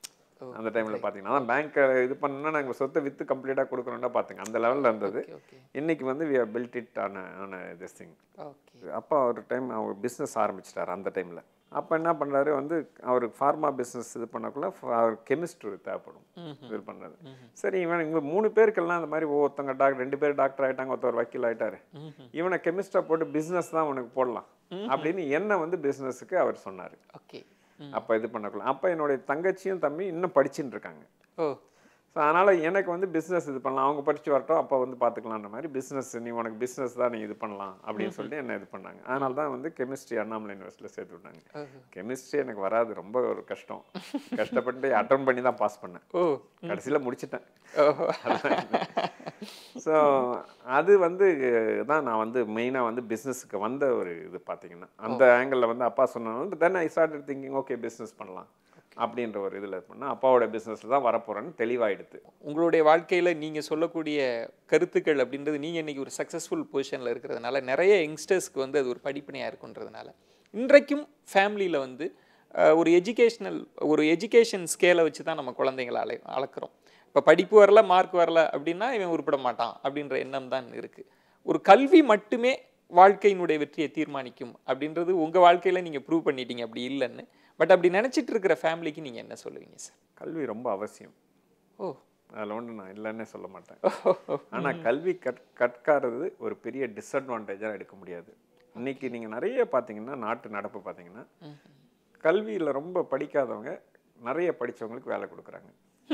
ஓ, அந்த டைமில் பார்த்தீங்கன்னா அதான் பேங்க் இது பண்ணா நாங்கள் சொத்தை விற்று கம்ப்ளீட்டாக கொடுக்குறோம்னா பார்த்துங்க அந்த லெவலில் இருந்தது ஓகே ஓகே இன்னைக்கு வந்து வி ஆர் பில்ட் இட் ஆன ஆன திஸ் திங் ஓகே அப்பா ஒரு டைம் அவர் பிஸ்னஸ் ஆரம்பிச்சிட்டார் அந்த டைமில் அப்போ என்ன பண்ணுறாரு வந்து அவருக்கு ஃபார்மா பிஸ்னஸ் இது பண்ணக்குள்ள ஃப- அவர் கெமிஸ்ட் தேவைப்படும் இது பண்ணுறது சரி இவன் இவங்க மூணு பேருக்கெல்லாம் அந்த மாதிரி ஒருத்தங்க டாக்டர் ரெண்டு பேர் டாக்டர் ஆயிட்டாங்க ஒருத்தர் வக்கீல் ஆயிட்டாரு இவனை கெமிஸ்டாக போட்டு பிஸ்னஸ் தான் உனக்கு போடலாம் அப்படின்னு என்ன வந்து பிஸ்னஸுக்கு அவர் சொன்னார் ஓகே அப்போ இது பண்ணக்குள்ள அப்போ என்னுடைய தங்கச்சியும் தம்பி இன்னும் படிச்சுட்டு இருக்காங்க ஓ ஸோ அதனால் எனக்கு வந்து பிஸ்னஸ் இது பண்ணலாம் அவங்க படித்து வரட்டும் அப்போ வந்து பார்த்துக்கலான்ற மாதிரி பிஸ்னஸ் நீ உனக்கு பிஸ்னஸ் தான் நீ இது பண்ணலாம் அப்படின்னு சொல்லிட்டு என்ன இது பண்ணாங்க அதனால தான் வந்து கெமிஸ்ட்ரி அண்ணாமலை யூனிவர்சிட்டியில் சேர்த்து விட்டாங்க ஓஹோ. கெமிஸ்ட்ரி எனக்கு வராது ரொம்ப ஒரு கஷ்டம் கஷ்டப்பட்டு அட்டன் பண்ணி தான் பாஸ் பண்ணேன் ஓ கடைசியில் முடிச்சிட்டேன் ஓஹோ ஸோ அது வந்து தான் நான் வந்து மெயினாக வந்து பிஸ்னஸுக்கு வந்த ஒரு இது பார்த்தீங்கன்னா அந்த ஆங்கிளில் வந்து அப்பா சொன்னாலும் then I started thinking okay business பண்ணலாம் அப்படின்ற ஒரு இதில் பண்ணால் அப்பாவோட பிஸ்னஸில் தான் வரப்போகிறேன்னு தெளிவாயிடுது உங்களுடைய வாழ்க்கையில் நீங்கள் சொல்லக்கூடிய கருத்துக்கள் அப்படின்றது நீங்கள் இன்னைக்கு ஒரு சக்ஸஸ்ஃபுல் பொசிஷனில் இருக்கிறதுனால நிறைய யங்ஸ்டர்ஸ்க்கு வந்து அது ஒரு படிப்பினையாக இருக்குன்றதுனால இன்றைக்கும் ஃபேமிலியில் வந்து அஹ், ஒரு எஜுகேஷ்னல் ஒரு எஜுகேஷன் ஸ்கேலை வச்சு தான் நம்ம குழந்தைங்களை அலை அளக்குறோம் இப்போ படிப்பு வரல மார்க் வரல அப்படின்னா இவன் உருப்பட மாட்டான் அப்படின்ற எண்ணம் தான் இருக்குது ஒரு கல்வி மட்டுமே வாழ்க்கையினுடைய வெற்றியை தீர்மானிக்கும் அப்படின்றது உங்கள் வாழ்க்கையில் நீங்கள் ப்ரூவ் பண்ணிட்டீங்க அப்படி இல்லைன்னு பட் அப்படி நினச்சிட்டு இருக்கிற ஃபேமிலிக்கு நீங்கள் என்ன சொல்லுவீங்க சார் கல்வி ரொம்ப அவசியம் ஓ அதில் ஒன்று நான் இல்லைன்னே சொல்ல மாட்டேன் ஆனால் கல்வி கற் கற்காதது ஒரு பெரிய டிஸ்அட்வான்டேஜாக எடுக்க முடியாது இன்னைக்கு நீங்கள் நிறைய பார்த்தீங்கன்னா நாட்டு நடப்பு பார்த்தீங்கன்னா கல்வியில் ரொம்ப படிக்காதவங்க நிறைய படிச்சவங்களுக்கு வேலை கொடுக்குறாங்க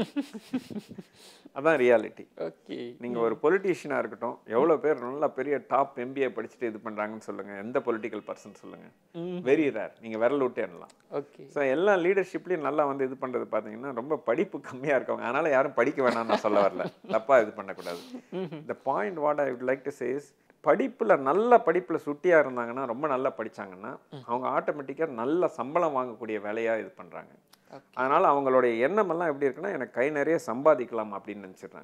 அதான் ரியாலிட்டி ஓகே நீங்கள் ஒரு பொலிட்டீஷியனாக இருக்கட்டும் எவ்வளோ பேர் நல்லா பெரிய டாப் எம்பிஏ படிச்சுட்டு இது பண்ணுறாங்கன்னு சொல்லுங்கள் எந்த பொலிட்டிக்கல் பர்சன் சொல்லுங்கள் வெரி ரேர் நீங்கள் விரல் விட்டு எண்ணலாம் ஓகே ஸோ எல்லா லீடர்ஷிப்லையும் நல்லா வந்து இது பண்ணுறது பார்த்தீங்கன்னா ரொம்ப படிப்பு கம்மியாக இருக்கவங்க அதனால யாரும் படிக்க வேணாம்னு நான் சொல்ல வரல தப்பாக இது பண்ணக்கூடாது இந்த point what I would like to says படிப்பில் நல்ல படிப்பில் சுட்டியாக இருந்தாங்கன்னா ரொம்ப நல்லா படிச்சாங்கன்னா அவங்க ஆட்டோமேட்டிக்காக நல்ல சம்பளம் வாங்கக்கூடிய வேலையாக இது பண்ணுறாங்க அதனால் அவங்களுடைய எண்ணம் எல்லாம் எப்படி இருக்குன்னா எனக்கு கை நிறைய சம்பாதிக்கலாம் அப்படின்னு நினச்சிடுறாங்க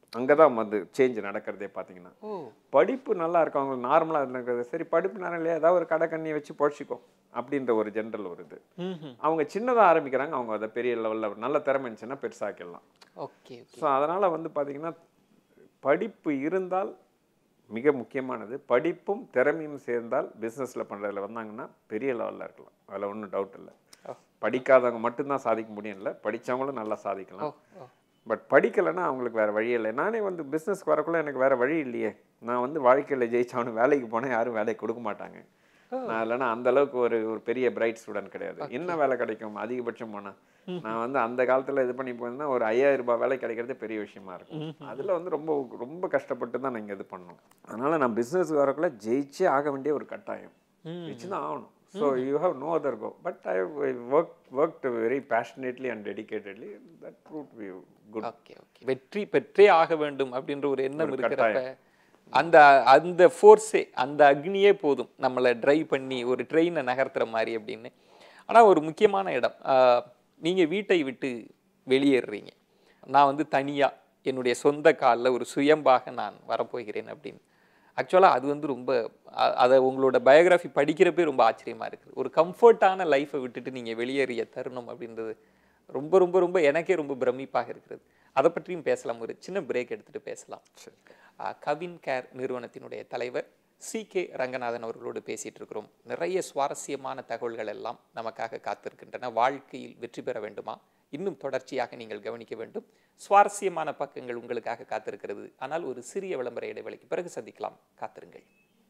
அங்கே தான் வந்து சேஞ்ச் நடக்கிறதே பார்த்தீங்கன்னா ஓ படிப்பு நல்லா இருக்கும் அவங்க நார்மலாக இருக்கிறது சரி படிப்பு நேரம் இல்லையா ஏதாவது ஒரு கடை கண்ணியை வச்சு பொழைச்சிக்கோ அப்படின்ற ஒரு ஜென்ரல் ஒரு இது ம் அவங்க சின்னதாக ஆரம்பிக்கிறாங்க அவங்க அதை பெரிய லெவலில் நல்ல திறமை இருந்துச்சுன்னா பெருசாக்கிடலாம் ஓகே ஓகே ஸோ அதனால் வந்து பார்த்தீங்கன்னா படிப்பு இருந்தால் மிக முக்கியமானது படிப்பும் திறமையும் சேர்ந்தால் பிஸ்னஸில் பண்ணுறதுல வந்தாங்கன்னா பெரிய லெவலில் இருக்கலாம் அதில் ஒன்றும் டவுட் இல்லை ஓ. படிக்காதவங்க மட்டும்தான் சாதிக்க முடியும்ல படித்தவங்களும் நல்லா ஓ சாதிக்கலாம் ஓ பட் படிக்கலைன்னா அவங்களுக்கு வேறு வழி இல்லை நானே வந்து பிஸ்னஸ்க்கு வரக்குள்ள எனக்கு வேறு வழி இல்லையே நான் வந்து வாழ்க்கையில் ஜெயிச்சவனு வேலைக்கு போனால் யாரும் வேலைக்கு கொடுக்க மாட்டாங்க நான் இல்லைன்னா அந்த அளவுக்கு ஒரு ஒரு பெரிய பிரைட் ஸ்டூடெண்ட் கிடையாது என்ன வேலை கிடைக்கும் அதிகபட்சம் போனால் நான் வந்து அந்த காலத்தில் இது பண்ணி போயிருந்தா ஒரு ஐயாயிரம் ரூபாய் வேலை கிடைக்கிறதே பெரிய விஷயமா இருக்கும் அதில் வந்து ரொம்ப ரொம்ப கஷ்டப்பட்டு தான் நீங்கள் இது பண்ணணும் அதனால் நான் பிஸ்னஸ்க்கு வரக்குள்ள ஜெயிச்சே ஆக வேண்டிய ஒரு கட்டாயம் ஜெயிச்சு தான் ஆகணும் so you have no other go but I work work very passionately and dedicatedly that brought we good okay okay வெற்றி பெற்றே ஆக வேண்டும் அப்படின்ற ஒரு எண்ணம் ஒரு இருக்கிறப்ப அந்த அந்த ஃபோர்ஸே அந்த அக்னியே போதும் நம்மளை டிரைவ் பண்ணி ஒரு ட்ரெயினை நகர்த்துற மாதிரி அப்படின்னு ஆனா ஒரு முக்கியமான இடம் ஆஹ், நீங்க வீட்டை விட்டு வெளியேறுறீங்க நான் வந்து தனியா என்னுடைய சொந்த காலில் ஒரு சுயம்பாக நான் வரப்போகிறேன் அப்படின்னு ஆக்சுவலாக அது வந்து ரொம்ப அ- அதை உங்களோட பயோகிராஃபி படிக்கிறப்பே ரொம்ப ஆச்சரியமா இருக்குது ஒரு கம்ஃபர்ட்டான லைஃப்பை விட்டுட்டு நீங்க வெளியேறிய தருணம் அப்படின்றது ரொம்ப ரொம்ப ரொம்ப எனக்கே ரொம்ப பிரமிப்பாக இருக்கிறது அதை பற்றியும் பேசலாம் ஒரு சின்ன பிரேக் எடுத்துட்டு பேசலாம் அஹ், கவின் கேர் நிறுவனத்தினுடைய தலைவர் சி கே ரங்கநாதன் அவர்களோடு பேசிட்டு இருக்கிறோம் நிறைய சுவாரஸ்யமான தகவல்கள் எல்லாம் நமக்காக காத்திருக்கின்றன வாழ்க்கையில் வெற்றி பெற வேண்டுமா இன்னும் தொடர்ச்சியாக நீங்கள் கவனிக்க வேண்டும் சுவாரஸ்யமான பக்கங்கள் உங்களுக்காக காத்திருக்கிறது ஆனால் ஒரு சிறிய விளம்பர இடைவெளிக்கு பிறகு சந்திக்கலாம் காத்திருங்கள்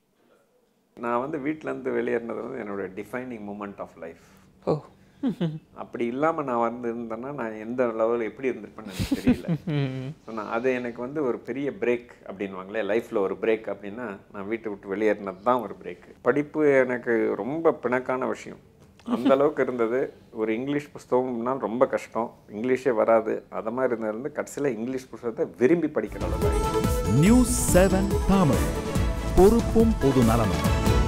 நான் வந்து வீட்டிலேருந்து வெளியேறினது வந்து என்னோட டிஃபைனிங் மூமெண்ட் ஆஃப் லைஃப் ஓ அப்படி இல்லாமல் நான் வந்து இருந்தேன்னா நான் எந்த லெவலில் எப்படி இருந்திருப்பேன்னு எனக்கு தெரியல ஸோ நான் அது எனக்கு வந்து ஒரு பெரிய பிரேக் அப்படின்வாங்களே லைஃப்பில் ஒரு பிரேக் அப்படின்னா நான் வீட்டை விட்டு வெளியேறினது தான் ஒரு பிரேக் படிப்பு எனக்கு ரொம்ப பிணக்கான விஷயம் அந்த அளவுக்கு இருந்தது ஒரு இங்கிலீஷ் புஸ்தகம்னா ரொம்ப கஷ்டம் இங்கிலீஷே வராது அதை மாதிரி இருந்தது கடைசியில் இங்கிலீஷ் புஸ்தகத்தை விரும்பி படிக்கிற அளவுக்கு நியூஸ் செவன் தமிழ் பொறுப்பும் பொது நலமும்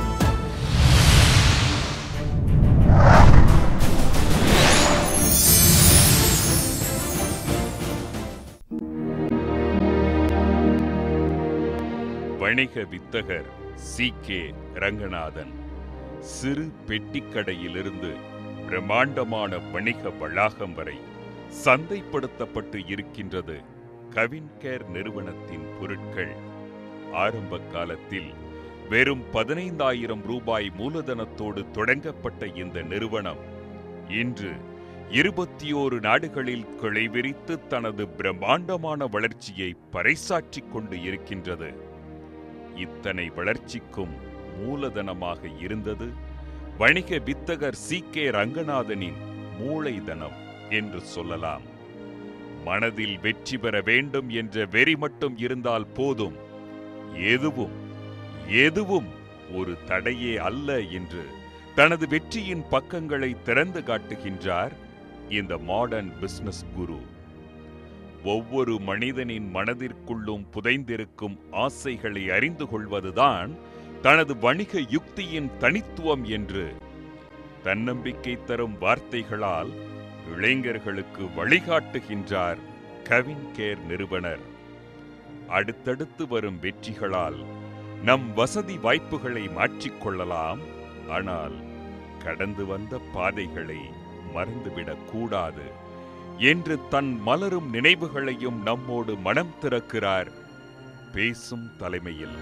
வணிக வித்தகர் சி கே ரங்கநாதன் சிறு பெட்டிக்கடையிலிருந்து பிரம்மாண்டமான வணிக வளாகம் வரை சந்தைப்படுத்தப்பட்டு இருக்கின்றது கவின் கேர் நிறுவனத்தின் பொருட்கள் ஆரம்ப காலத்தில் வெறும் பதினைந்தாயிரம் ரூபாய் மூலதனத்தோடு தொடங்கப்பட்ட இந்த நிறுவனம் இன்று இருபத்தி ஓரு நாடுகளில் கிளை விரித்து தனது பிரம்மாண்டமான வளர்ச்சியை பறைசாற்றிக் கொண்டு இருக்கின்றது இத்தனை வளர்ச்சிக்கும் மூலதனமாக இருந்தது வணிக வித்தகர் சி கே ரங்கநாதனின் மூளைதனம் என்று சொல்லலாம் மனதில் வெற்றி பெற வேண்டும் என்ற வெறி மட்டும் இருந்தால் போதும் எதுவும் எதுவும் ஒரு தடையே அல்ல என்று தனது வெற்றியின் பக்கங்களை திறந்து காட்டுகின்றார் இந்த மாடர்ன் பிசினஸ் குரு ஒவ்வொரு மனிதனின் மனதிற்குள்ளும் புதைந்திருக்கும் ஆசைகளை அறிந்து கொள்வதுதான் தனது வணிக யுக்தியின் தனித்துவம் என்று தன்னம்பிக்கை தரும் வார்த்தைகளால் இளைஞர்களுக்கு வழிகாட்டுகின்றார் கவின் கேர் நிறுவனர் அடுத்தடுத்து வரும் வெற்றிகளால் நம் வசதி வாய்ப்புகளை மாற்றிக்கொள்ளலாம் ஆனால் கடந்து வந்த பாதைகளை மறந்துவிடக் கூடாது என்று தன் மலரும் நினைவுகளையும் நம்மோடு மனம் திறக்கிறார் பேசும் தலைமையில்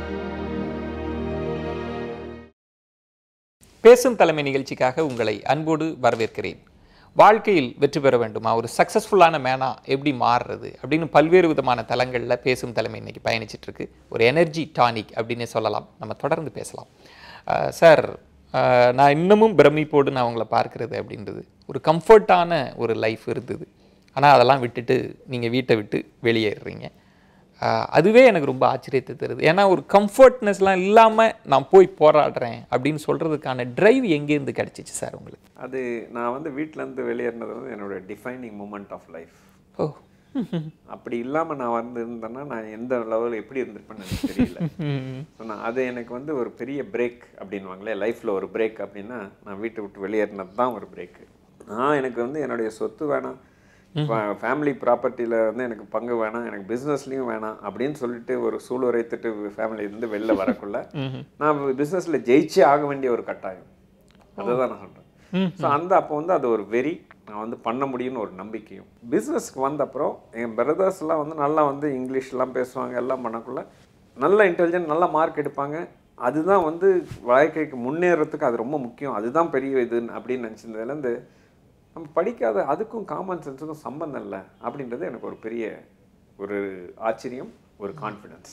பேசும் தலைமை நிகழ்ச்சிக்காக உங்களை அன்போடு வரவேற்கிறேன் வாழ்க்கையில் வெற்றி பெற வேண்டுமா ஒரு சக்ஸஸ்ஃபுல்லான மேனா எப்படி மாறுறது அப்படின்னு பல்வேறு விதமான தளங்களில் பேசும் தலைமை இன்னைக்கு பயணிச்சிட்டு இருக்கு ஒரு எனர்ஜி டானிக் அப்படின்னே சொல்லலாம் நம்ம தொடர்ந்து பேசலாம் அஹ் சார் அஹ் நான் இன்னமும் பிரமிப்போடு நான் உங்களை பார்க்கிறது அப்படின்றது ஒரு கம்ஃபர்ட்டான ஒரு லைஃப் இருந்தது ஆனால் அதெல்லாம் விட்டுட்டு நீங்கள் வீட்டை விட்டு வெளியேறுறீங்க ஆஹ் அதுவே எனக்கு ரொம்ப ஆச்சரியத்தை தருது ஏன்னா ஒரு கம்ஃபர்ட்னஸ்லாம் இல்லாமல் நான் போய் போராடுறேன் அப்படின்னு சொல்கிறதுக்கான டிரைவ் எங்கேருந்து கிடச்சிச்சு சார் உங்களுக்கு அது நான் வந்து வீட்டிலேருந்து வெளியேறினது வந்து என்னோட டிஃபைனிங் மூமெண்ட் ஆஃப் லைஃப் ஓ அப்படி இல்லாமல் நான் வந்து இருந்தேன்னா நான் எந்த லெவலில் எப்படி இருந்திருப்பேன்னு எனக்கு தெரியல ஸோ நான் அது எனக்கு வந்து ஒரு பெரிய பிரேக் அப்படின்வாங்களே லைஃப்பில் ஒரு பிரேக் அப்படின்னா நான் வீட்டை விட்டு வெளியேறினது தான் ஒரு பிரேக்கு நான் எனக்கு வந்து என்னுடைய சொத்து வேணாம் ஃபேமிலி ப்ராப்பர்ட்டியில் வந்து எனக்கு பங்கு வேணாம் எனக்கு பிஸ்னஸ்லையும் வேணாம் அப்படின்னு சொல்லிட்டு ஒரு சூளுரைத்துட்டு ஃபேமிலி இருந்து வெளில வரக்குள்ள நான் பிஸ்னஸில் ஜெயிச்சே ஆக வேண்டிய ஒரு கட்டாயம் அதுதான் நான் சொல்கிறேன் ஸோ அந்த அப்போ வந்து அது ஒரு வெறி நான் வந்து பண்ண முடியும்னு ஒரு நம்பிக்கையும் பிஸ்னஸ்க்கு வந்த அப்புறம் என் பிரதர்ஸ்லாம் வந்து நல்லா வந்து இங்கிலீஷ்லாம் பேசுவாங்க எல்லாம் பண்ணக்குள்ள நல்ல இன்டெலிஜென்ட் நல்ல மார்க் எடுப்பாங்க அதுதான் வந்து வாழ்க்கைக்கு முன்னேறதுக்கு அது ரொம்ப முக்கியம் அதுதான் பெரிய இது அப்படின்னு நினச்சிருந்ததுலேருந்து நம்ம படிக்காத அதுக்கும் காமன் சென்ஸுக்கும் சம்பந்தம் இல்லை அப்படின்றது எனக்கு ஒரு பெரிய ஒரு ஆச்சரியம் ஒரு கான்ஃபிடென்ஸ்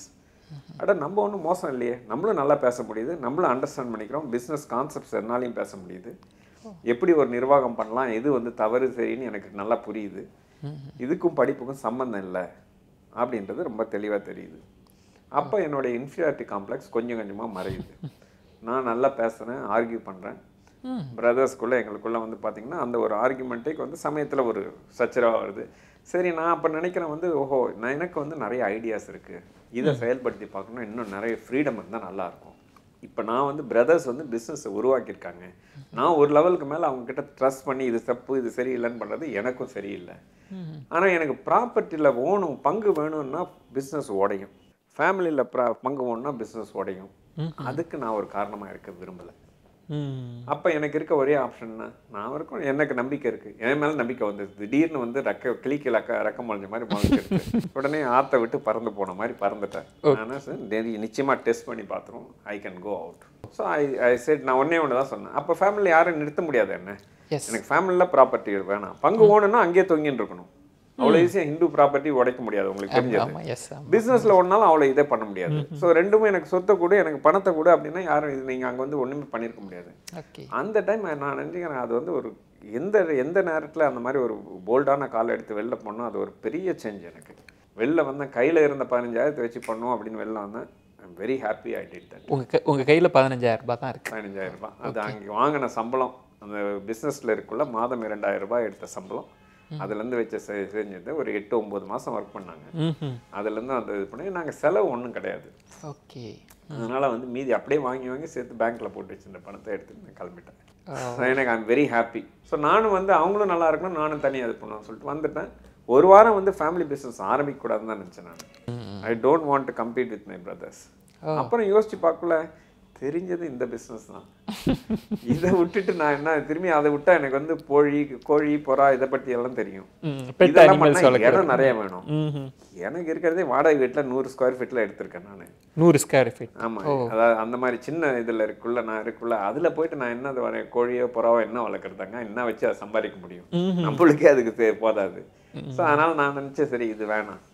அட நம்ம ஒன்றும் மோசம் இல்லையே நம்மளும் நல்லா பேச முடியுது நம்மளும் அண்டர்ஸ்டாண்ட் பண்ணிக்கிறோம் பிஸ்னஸ் கான்செப்ட்ஸ் என்னாலையும் பேச முடியுது எப்படி ஒரு நிர்வாகம் பண்ணலாம் எது வந்து தவறு சரின்னு எனக்கு நல்லா புரியுது இதுக்கும் படிப்புக்கும் சம்மந்தம் இல்லை அப்படின்றது ரொம்ப தெளிவாக தெரியுது அப்போ என்னோட இன்ஃபீரியாரிட்டி காம்ப்ளெக்ஸ் கொஞ்சம் கொஞ்சமாக மறையுது நான் நல்லா பேசுகிறேன் ஆர்கியூ பண்ணுறேன் பிரதர்ஸ்குள்ளே எங்களுக்குள்ளே வந்து பார்த்தீங்கன்னா அந்த ஒரு ஆர்குமெண்ட்டுக்கு வந்து சமயத்தில் ஒரு சச்சரவாக வருது சரி நான் அப்போ நினைக்கிறேன் வந்து ஓஹோ நான் எனக்கு வந்து நிறைய ஐடியாஸ் இருக்குது இதை செயல்படுத்தி பார்க்கணும் இன்னும் நிறைய ஃப்ரீடம் இருந்தால் நல்லாயிருக்கும் இப்போ நான் வந்து பிரதர்ஸ் வந்து பிஸ்னஸை உருவாக்கியிருக்காங்க நான் ஒரு லெவலுக்கு மேலே அவங்க கிட்ட ட்ரஸ்ட் பண்ணி இது தப்பு இது சரியில்லைன்னு பண்ணுறது எனக்கும் சரியில்லை ஆனால் எனக்கு ப்ராப்பர்ட்டியில் ஓணும் பங்கு வேணும்னா பிஸ்னஸ் உடையும் ஃபேமிலியில் ப்ரா பங்கு வேணும்னா பிஸ்னஸ் உடையும் அதுக்கு நான் ஒரு காரணமாக இருக்க விரும்பலை அப்போ எனக்கு இருக்க ஒரே ஆப்ஷன்னா நான் இருக்கும் எனக்கு நம்பிக்கை இருக்குது என் மேலே நம்பிக்கை வந்தது திடீர்னு வந்து ரெக்க கிளிக்கு ரெக்க ரெக்க முளைஞ்ச மாதிரி முளைச்சிருக்கு உடனே ஆற்றை விட்டு பறந்து போன மாதிரி பறந்துட்டேன் நான் சரி நிச்சயமாக டெஸ்ட் பண்ணி பார்த்துருவோம் I can go out so I I said நான் ஒன்றே ஒன்று தான் சொன்னேன் அப்போ ஃபேமிலி யாரும் நிறுத்த முடியாது என்ன Yes. எனக்கு ஃபேமிலியில் ப்ராப்பர்ட்டி வேணாம் பங்கு ஓணுன்னா அங்கேயே தொங்கின்னு இருக்கணும் அவ்வளோ ஈஸியாக ஹிந்து ப்ராப்பர்ட்டி உடைக்க முடியாது உங்களுக்கு தெரிஞ்சது ஆமாம் எஸ் ஆமாம் பிஸ்னஸில் ஒன்றாலும் அவ்வளோ இதே பண்ண முடியாது ஸோ ரெண்டுமே எனக்கு சொத்தை கூட எனக்கு பணத்தை கூட அப்படின்னா யாரும் இது நீங்கள் அங்கே வந்து ஒன்றுமே பண்ணியிருக்க முடியாது ஓகே அந்த டைம் நான் நினைக்கிறேன் அது வந்து ஒரு எந்த எந்த நேரத்தில் அந்த மாதிரி ஒரு போல்டான கால் எடுத்து வெளில பண்ணோம் அது ஒரு பெரிய சேஞ்ச் எனக்கு வெளில வந்தேன் கையில் இருந்த பதினஞ்சாயிரத்தை வச்சு பண்ணோம் அப்படின்னு வெளில வந்தேன் I'm very happy I did that உங்கள் க உங்கள் கையில் பதினஞ்சாயிரம் ரூபாய் தான் இருக்குது பதினஞ்சாயிரம் ரூபாய் அது அங்கே வாங்கின சம்பளம் அந்த பிஸ்னஸில் இருக்குள்ள மாதம் இரண்டாயிரம் ரூபாய் எடுத்த சம்பளம் அதுலேருந்து வச்ச செ- செஞ்சது ஒரு எட்டு ஒம்பது மாதம் ஒர்க் பண்ணாங்க ம் அதுலேருந்து அந்த இது பண்ணி நாங்கள் செலவு ஒன்றும் கிடையாது ஓகே அதனால வந்து மீதி அப்படியே வாங்கி வாங்கி சேர்த்து பேங்க்ல போட்டு வச்சிருந்த பணத்தை எடுத்துட்டு நான் கிளம்பிட்டேன் So, எனக்கு ஐம் வெரி ஹாப்பி ஸோ நானும் வந்து அவங்களும் நல்லா இருக்கணும் நானும் தனியாக இது பண்ணுவேன் சொல்லிட்டு வந்துட்டேன் ஒரு வாரம் வந்து ஃபேமிலி பிஸ்னஸ் ஆரம்பிக்கக்கூடாதுன்னு தான் நினச்சேன் நான் I don't want to compete with my brothers அப்புறம் யோசிச்சு பார்க்கல தெரிஞ்சது இந்த பிஸ்னஸ் தான் இதை விட்டுட்டு நான் என்ன திரும்பி அதை விட்டா எனக்கு வந்து கோழி கோழி புறா இதை பற்றி எல்லாம் தெரியும் ம் பெட் இதெல்லாம் அனிமல்ஸ் பண்ணா வளர்க்குறது இடம் நிறைய வேணும் ம் எனக்கு இருக்கிறதே வாடகை வீட்டில் நூறு ஸ்கொயர் ஃபீட்டில் எடுத்திருக்கேன் நான் நூறு ஸ்கொயர் ஃபீட் ஆமா அதாவது அந்த மாதிரி சின்ன இதுல இருக்குள்ள நான் இருக்குள்ள அதுல போயிட்டு நான் என்ன அது வர- கோழியோ புறாவோ என்ன வளர்க்குறதாங்க என்ன வச்சு அதை சம்பாதிக்க முடியும் நம்மளுக்கே அதுக்கு தே- போதாது ஸோ அதனால நான் நினைச்சேன் சரி இது வேணாம்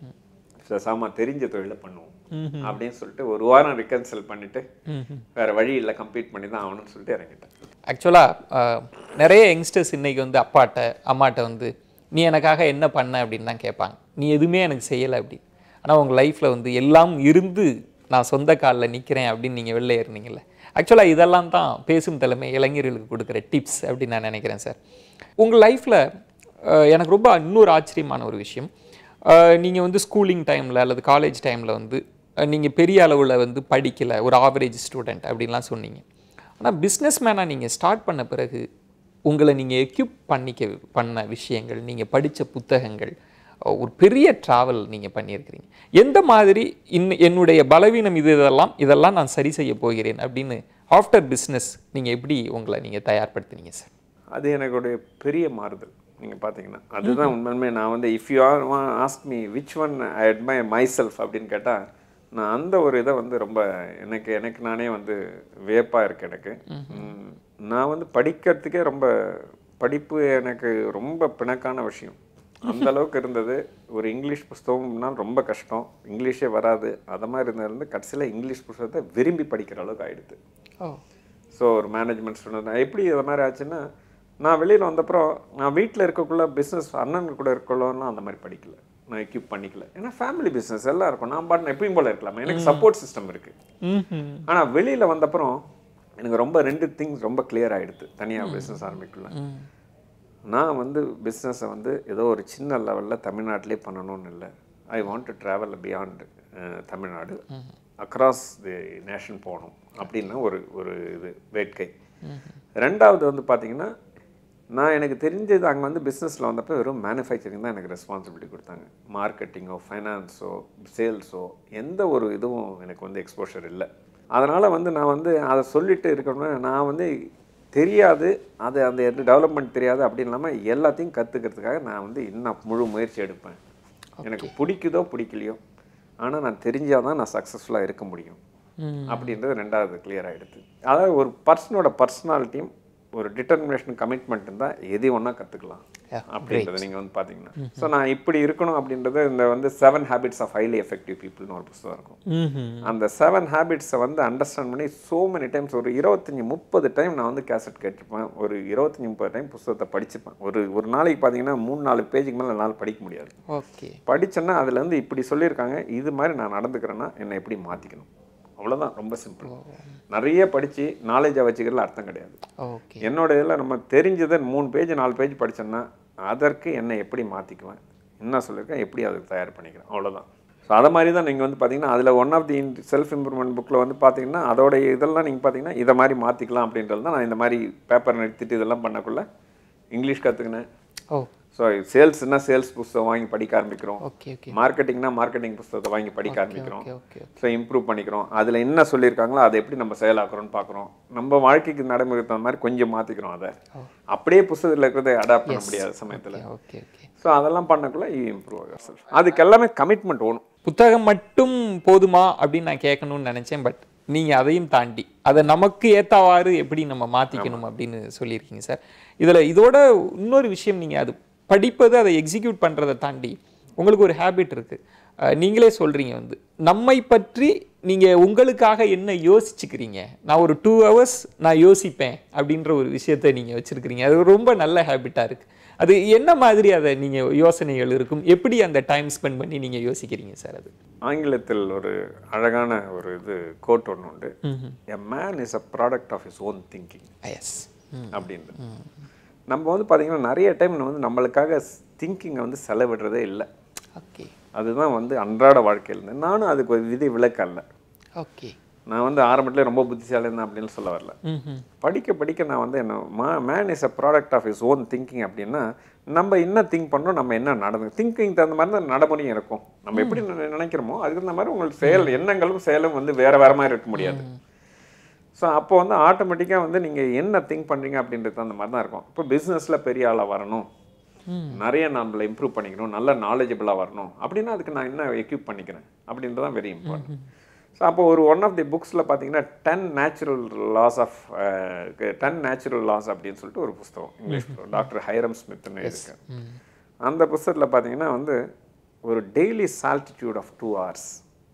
சாமா தெரிஞ்ச தொழிலை பண்ணுவோம் அப்படின்னு சொல்லிட்டு ஒரு வாரம் ரிகன்சல் பண்ணிட்டு வேற வழி இல்லை கம்ப்ளீட் பண்ணி தான் ஆகணும்னு சொல்லிட்டு இறங்கிட்டேன் ஆக்சுவலாக நிறைய யங்ஸ்டர்ஸ் இன்னைக்கு வந்து அப்பாட்ட அம்மாட்ட வந்து நீ எனக்காக என்ன பண்ண அப்படின்னு தான் கேட்பாங்க நீ எதுவுமே எனக்கு செய்யலை அப்படி ஆனால் உங்கள் லைஃப்பில் வந்து எல்லாம் இருந்து நான் சொந்த காலில் நிற்கிறேன் அப்படின்னு நீங்கள் வெளில ஏறினீங்கல்ல ஆக்சுவலாக இதெல்லாம் தான் பேசும் தலைமை இளைஞர்களுக்கு கொடுக்குற டிப்ஸ் அப்படின்னு நான் நினைக்கிறேன் சார் உங்கள் லைஃப்பில் எனக்கு ரொம்ப இன்னொரு ஆச்சரியமான ஒரு விஷயம் நீங்கள் வந்து ஸ்கூலிங் டைமில் அல்லது காலேஜ் டைமில் வந்து நீங்கள் பெரிய அளவில் வந்து படிக்கலை ஒரு ஆவரேஜ் ஸ்டூடெண்ட் அப்படின்லாம் சொன்னீங்க ஆனால் பிஸ்னஸ் மேனாக நீங்கள் ஸ்டார்ட் பண்ண பிறகு உங்களை நீங்கள் எக்யூப் பண்ணிக்க பண்ண விஷயங்கள் நீங்கள் படித்த புத்தகங்கள் அஹ், ஒரு பெரிய ட்ராவல் நீங்கள் பண்ணியிருக்கிறீங்க எந்த மாதிரி இன் என்னுடைய பலவீனம் இது இதெல்லாம் இதெல்லாம் நான் சரி செய்ய போகிறேன் அப்படின்னு ஆஃப்டர் பிஸ்னஸ் நீங்கள் எப்படி உங்களை நீங்கள் தயார்படுத்துனீங்க சார் அது எனக்குடைய பெரிய மாறுதல் நீங்க பார்த்தீங்கன்னா அதுதான் உண்மையுமே நான் வந்து if you are ask me which one I admire myself அப்படின்னு கேட்டால் நான் அந்த ஒரு இதை வந்து ரொம்ப எனக்கு எனக்கு நானே வந்து வியப்பாக இருக்கு எனக்கு ம், நான் வந்து படிக்கிறதுக்கே ரொம்ப படிப்பு எனக்கு ரொம்ப பிணக்கான விஷயம் அந்த அளவுக்கு இருந்தது ஒரு இங்கிலீஷ் புஸ்தகம்னா ரொம்ப கஷ்டம் இங்கிலீஷே வராது அதை மாதிரி இருந்தது கடைசியில் இங்கிலீஷ் புஸ்தகத்தை விரும்பி படிக்கிற அளவுக்கு ஆயிடுது ஓ ஸோ ஒரு மேனேஜ்மெண்ட் ஸ்டூடெண்ட் எப்படி இது மாதிரி ஆச்சுன்னா நான் வெளியில் வந்தப்புறம் நான் வீட்டில் இருக்கக்குள்ள பிஸ்னஸ் அண்ணன் கூட இருக்கக்குள்ளலாம் அந்த மாதிரி படிக்கல நான் எக்யூப் பண்ணிக்கல ஏன்னா ஃபேமிலி பிஸ்னஸ் எல்லாம் இருக்கும் நான் பாட்டு எப்பயும் போல இருக்கலாம் எனக்கு சப்போர்ட் சிஸ்டம் இருக்கு ம் ஆனால் வெளியில் வந்தப்புறம் எனக்கு ரொம்ப ரெண்டு திங்ஸ் ரொம்ப கிளியர் ஆயிடுது தனியாக பிஸ்னஸ் ஆரம்பிக்கல நான் வந்து பிஸ்னஸை வந்து ஏதோ ஒரு சின்ன லெவலில் தமிழ்நாட்டிலே பண்ணணும்னு இல்லை I want to travel beyond Tamil Nadu across the nation போகணும் அப்படின்னா ஒரு ஒரு இது வேட்கை ரெண்டாவது வந்து பார்த்தீங்கன்னா நான் எனக்கு தெரிஞ்சது அங்கே வந்து பிஸ்னஸில் வந்தப்போ வெறும் மேனுஃபேக்சரிங் தான் எனக்கு ரெஸ்பான்சிபிலிட்டி கொடுத்தாங்க மார்க்கெட்டிங்கோ ஃபைனான்ஸோ சேல்ஸோ எந்த ஒரு இதுவும் எனக்கு வந்து எக்ஸ்போஷர் இல்லை அதனால் வந்து நான் வந்து அதை சொல்லிட்டு இருக்கணும்னா நான் வந்து தெரியாது அது அந்த டெவலப்மெண்ட் தெரியாது அப்படின்னு இல்லாமல் எல்லாத்தையும் கற்றுக்கிறதுக்காக நான் வந்து இன்னும் முழு முயற்சி எடுப்பேன் எனக்கு பிடிக்குதோ பிடிக்கலையோ ஆனால் நான் தெரிஞ்சால் தான் நான் சக்ஸஸ்ஃபுல்லாக இருக்க முடியும் அப்படின்றது ரெண்டாவது clear ஆகிடுது அதாவது ஒரு பர்சனோட பர்சனாலிட்டியும் ஒரு டிட்டர்மினேஷன் கமிட்மெண்ட் இருந்தால் எது ஒன்றா கற்றுக்கலாம் Yeah, அப்படின்றத நீங்கள் வந்து பார்த்தீங்கன்னா ஸோ நான் இப்படி இருக்கணும் அப்படின்றது இந்த வந்து seven habits of highly effective பீப்புள்னு ஒரு புத்தகம் இருக்கும் அந்த செவன் ஹேபிட்ஸை வந்து அண்டர்ஸ்டாண்ட் பண்ணி so many டைம்ஸ் ஒரு இருபத்தஞ்சி முப்பது டைம் நான் வந்து கேசட் கேட்டிருப்பேன் ஒரு இருபத்தஞ்சி முப்பது டைம் புத்தகத்தை படிச்சுப்பேன் ஒரு ஒரு நாளைக்கு பார்த்தீங்கன்னா மூணு நாலு பேஜுக்கு மேலே என்னால் படிக்க முடியாது ஓகே படிச்சேன்னா அதுல இருந்து இப்படி சொல்லியிருக்காங்க இது மாதிரி நான் நடந்துக்கிறேன்னா என்னை எப்படி மாற்றிக்கணும் அவ்வளவுதான் ரொம்ப சிம்பிள் நிறைய படித்து நாலேஜை வச்சுக்கிறதுல அர்த்தம் கிடையாது ஓகே என்னோட இதில் நம்ம தெரிஞ்சதை மூணு பேஜ் நாலு பேஜ் படிச்சோன்னா அதற்கு என்னை எப்படி மாற்றிக்குவேன் என்ன சொல்லியிருக்கேன் எப்படி அதுக்கு தயார் பண்ணிக்கிறேன் அவ்வளவுதான் ஸோ அதை மாதிரி தான் நீங்கள் வந்து பார்த்தீங்கன்னா அதில் one of the self improvement புக்கில் வந்து பார்த்தீங்கன்னா அதோட இதெல்லாம் நீங்கள் பார்த்தீங்கன்னா இதை மாதிரி மாற்றிக்கலாம் அப்படின்றது தான் நான் இந்த மாதிரி பேப்பர் நிறுத்திட்டு இதெல்லாம் பண்ணக்குள்ள இங்கிலீஷ் கற்றுக்கினேன் ஓ ஸோ சேல்ஸ்னா சேல்ஸ் புஸ்தகம் வாங்கி படிக்க ஆரம்பிக்கிறோம் ஓகே ஓகே மார்க்கெட்டிங்னா மார்க்கெட்டிங் புஸ்தகத்தை வாங்கி படிக்க ஆரம்பிக்கிறோம் ஓகே ஓகே ஸோ இம்ப்ரூவ் பண்ணிக்கிறோம் அதில் என்ன சொல்லியிருக்காங்களோ அதை எப்படி நம்ம செயலாக்குறோம்னு பார்க்குறோம் நம்ம வாழ்க்கைக்கு நடைமுறை தகுந்த மாதிரி கொஞ்சம் மாற்றிக்கிறோம் அதை அப்படியே புஸ்தகத்தில் இருக்கிறத அடாப்ட் பண்ண முடியாத சமயத்தில் ஓகே ஓகே ஸோ அதெல்லாம் பண்ணக்குள்ள இம்ப்ரூவ் ஆகும் அதுக்கு எல்லாமே கமிட்மெண்ட் வேணும் புத்தகம் மட்டும் போதுமா அப்படின்னு நான் கேட்கணும்னு நினைச்சேன் பட் நீங்க அதையும் தாண்டி அதை நமக்கு ஏத்தவாறு எப்படி நம்ம மாத்திக்கணும் அப்படின்னு சொல்லியிருக்கீங்க சார் இதுல இதோட இன்னொரு விஷயம் நீங்க அது படிப்பது அதை எக்ஸிக்யூட் பண்றதை தாண்டி உங்களுக்கு ஒரு ஹேபிட் இருக்கு அஹ் நீங்களே சொல்றீங்க வந்து நம்மை பற்றி நீங்க உங்களுக்காக என்ன யோசிச்சுக்கிறீங்க நான் ஒரு டூ ஹவர்ஸ் நான் யோசிப்பேன் அப்படின்ற ஒரு விஷயத்தை நீங்க வச்சிருக்கிறீங்க அது ரொம்ப நல்ல ஹேபிட்டா இருக்கு அது என்ன மாதிரி அதை நீங்க யோசனைகள் இருக்கும் எப்படி அந்த டைம் ஸ்பெண்ட் பண்ணி நீங்க யோசிக்கிறீங்க சார் அது ஆங்கிலத்தில் ஒரு அழகான ஒரு இது கோட் ஒன்று உண்டு a man is a product of his own thinking yes அப்படின்றது நம்ம வந்து பார்த்தீங்கன்னா நிறைய டைம் வந்து நம்மளுக்காக திங்கிங்கை வந்து செலவிடுறதே இல்லை ஓகே அதுதான் வந்து அன்றாட வாழ்க்கையில் இருந்து நானும் அதுக்கு ஒரு விதி விலக்கு அல்ல ஓகே நான் வந்து ஆரம்பத்தில் ரொம்ப புத்திசாலி இருந்தேன் அப்படின்னு சொல்ல வரல படிக்க படிக்க நான் வந்து என்ன மா man is a product of his own thinking அப்படின்னா நம்ம என்ன திங்க் பண்ணுறோம் நம்ம என்ன நடந்து திங்கிங் தகுந்த மாதிரி தான் நடைமுறையும் இருக்கும் நம்ம எப்படி நினை- நினைக்கிறோமோ அதுக்கு தகுந்த மாதிரி உங்களுக்கு செயல் எண்ணங்களும் செயலும் வந்து வேற வேற மாதிரி இருக்க முடியாது ஸோ அப்போ வந்து ஆட்டோமேட்டிக்காக வந்து நீங்கள் என்ன திங்க் பண்ணுறீங்க அப்படின்றது அந்த மாதிரி தான் இருக்கும் இப்போ பிஸ்னஸில் பெரிய ஆளாக வரணும் நிறைய நம்மளை இம்ப்ரூவ் பண்ணிக்கணும் நல்ல நாலேஜபிளாக வரணும் அப்படின்னா அதுக்கு நான் என்ன எக்யூப் பண்ணிக்கிறேன் அப்படின்றது தான் வெரி இம்பார்ட்டன்ட் ஸோ அப்போ ஒரு ஒன் ஆஃப் தி புக்ஸில் பார்த்தீங்கன்னா ten natural laws of ten natural laws அப்படின்னு சொல்லிட்டு ஒரு புஸ்தகம் இங்கிலீஷ் டாக்டர் ஹைரம் ஸ்மித்னு இருக்கு அந்த புஸ்தகத்தில் பார்த்தீங்கன்னா வந்து ஒரு daily solitude of two hours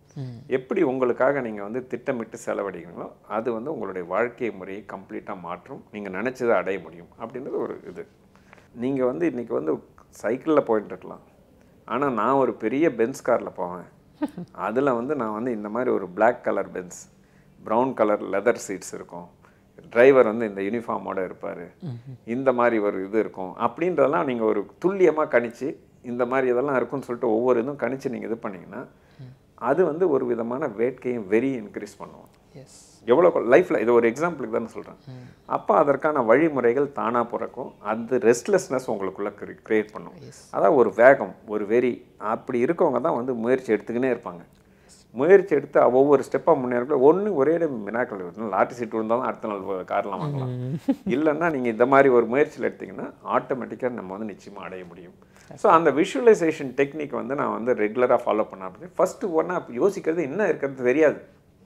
எப்படி உங்களுக்காக நீங்கள் வந்து திட்டமிட்டு செலவழிக்கிறீங்களோ அது வந்து உங்களுடைய வாழ்க்கை முறையை கம்ப்ளீட்டாக மாற்றும் நீங்கள் நினச்சதை அடைய முடியும் அப்படின்றது ஒரு இது நீங்கள் வந்து இன்றைக்கி வந்து சைக்கிளில் போயிட்டு இருக்கலாம் ஆனால் நான் ஒரு பெரிய பென்ஸ் காரில் போவேன் அதில் வந்து நான் வந்து இந்த மாதிரி ஒரு Black colour Benz brown colour leather seats இருக்கும் டிரைவர் வந்து இந்த யூனிஃபார்மோட இருப்பார் இந்த மாதிரி ஒரு இது இருக்கும் அப்படின்றதெல்லாம் நீங்கள் ஒரு துல்லியமாக கணிச்சு இந்த மாதிரி இதெல்லாம் இருக்கும்னு சொல்லிட்டு ஒவ்வொரு இதுவும் கணிச்சு நீங்கள் இது பண்ணீங்கன்னா அது வந்து ஒரு விதமான வேட்கையும் வெறி இன்க்ரீஸ் பண்ணுவோம் எஸ் எவ்வளோ லைஃப்பில் இது ஒரு எக்ஸாம்பிளுக்கு தானே சொல்கிறேன் அப்போ அதற்கான வழிமுறைகள் தானாக பிறக்கும் அது ரெஸ்ட்லெஸ்னஸ் உங்களுக்குள்ளே கிரியேட் பண்ணும் அதான் ஒரு வேகம் ஒரு வெறி அப்படி இருக்கவங்க தான் வந்து முயற்சி எடுத்துக்கினே இருப்பாங்க முயற்சி எடுத்து ஒவ்வொரு ஸ்டெப்பாக முன்னேறக்குள்ள ஒன்று ஒரே மினாக்கள் இருக்கணும் லாட்டி சீட் விழுந்தாலும் அடுத்த நாள் கார்லாம் வாங்கலாம் இல்லைன்னா நீங்கள் இந்த மாதிரி ஒரு முயற்சியில் எடுத்தீங்கன்னா ஆட்டோமேட்டிக்காக நம்ம வந்து நிச்சயமாக அடைய முடியும் ஸோ அந்த விஷுவலைசேஷன் டெக்னிக் வந்து நான் வந்து ரெகுலராக ஃபாலோ பண்ண அப்படின்னு ஃபஸ்ட்டு ஒன்றா யோசிக்கிறது என்ன இருக்கிறது தெரியாது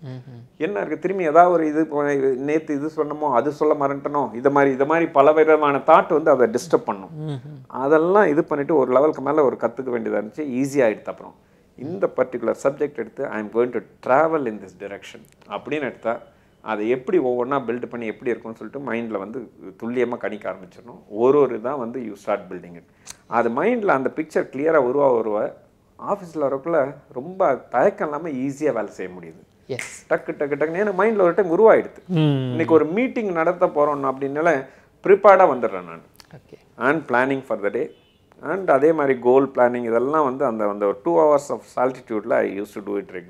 என்ன இருக்கு திரும்பி ஏதாவது ஒரு இது நேற்று இது சொன்னமோ அது சொல்ல மறந்துட்டனோ இது மாதிரி இது மாதிரி பல விதமான தாட் வந்து அதை டிஸ்டர்ப் பண்ணும் அதெல்லாம் இது பண்ணிட்டு ஒரு லெவலுக்கு மேலே ஒரு கற்றுக்க வேண்டியதாக இருந்துச்சு ஈஸியாகிடுது அப்புறம் இந்த பர்டிகுலர் சப்ஜெக்ட் எடுத்து I am going to travel in this direction அப்படின்னு எடுத்தா அதை எப்படி ஒவ்வொன்றா பில்ட் பண்ணி எப்படி இருக்கும்னு சொல்லிட்டு மைண்டில் வந்து துல்லியமாக கணிக்க ஆரம்பிச்சிடணும் ஒரு ஒரு தான் வந்து யூ ஸ்டார்ட் பில்டிங் இட் அது மைண்டில் அந்த பிக்சர் கிளியராக உருவா உருவ ஆஃபீஸில் வரக்குள்ள ரொம்ப தயக்கம் இல்லாமல் ஈஸியாக வேலை செய்ய முடியுது எஸ் டக்கு டக்கு டக்குன்னு ஏன்னா மைண்டில் ஒரு டைம் உருவாயிடுது இன்னைக்கு ஒரு மீட்டிங் நடத்த போகிறோம் அப்படின்னால ப்ரிப்பேர்டாக வந்துடுறேன் நான் okay and planning for the day and அதே மாதிரி கோல் பிளானிங் இதெல்லாம் வந்து அந்த அந்த டூ ஹவர்ஸ் ஆஃப் சால்டிடியூடில் I use to do it regularly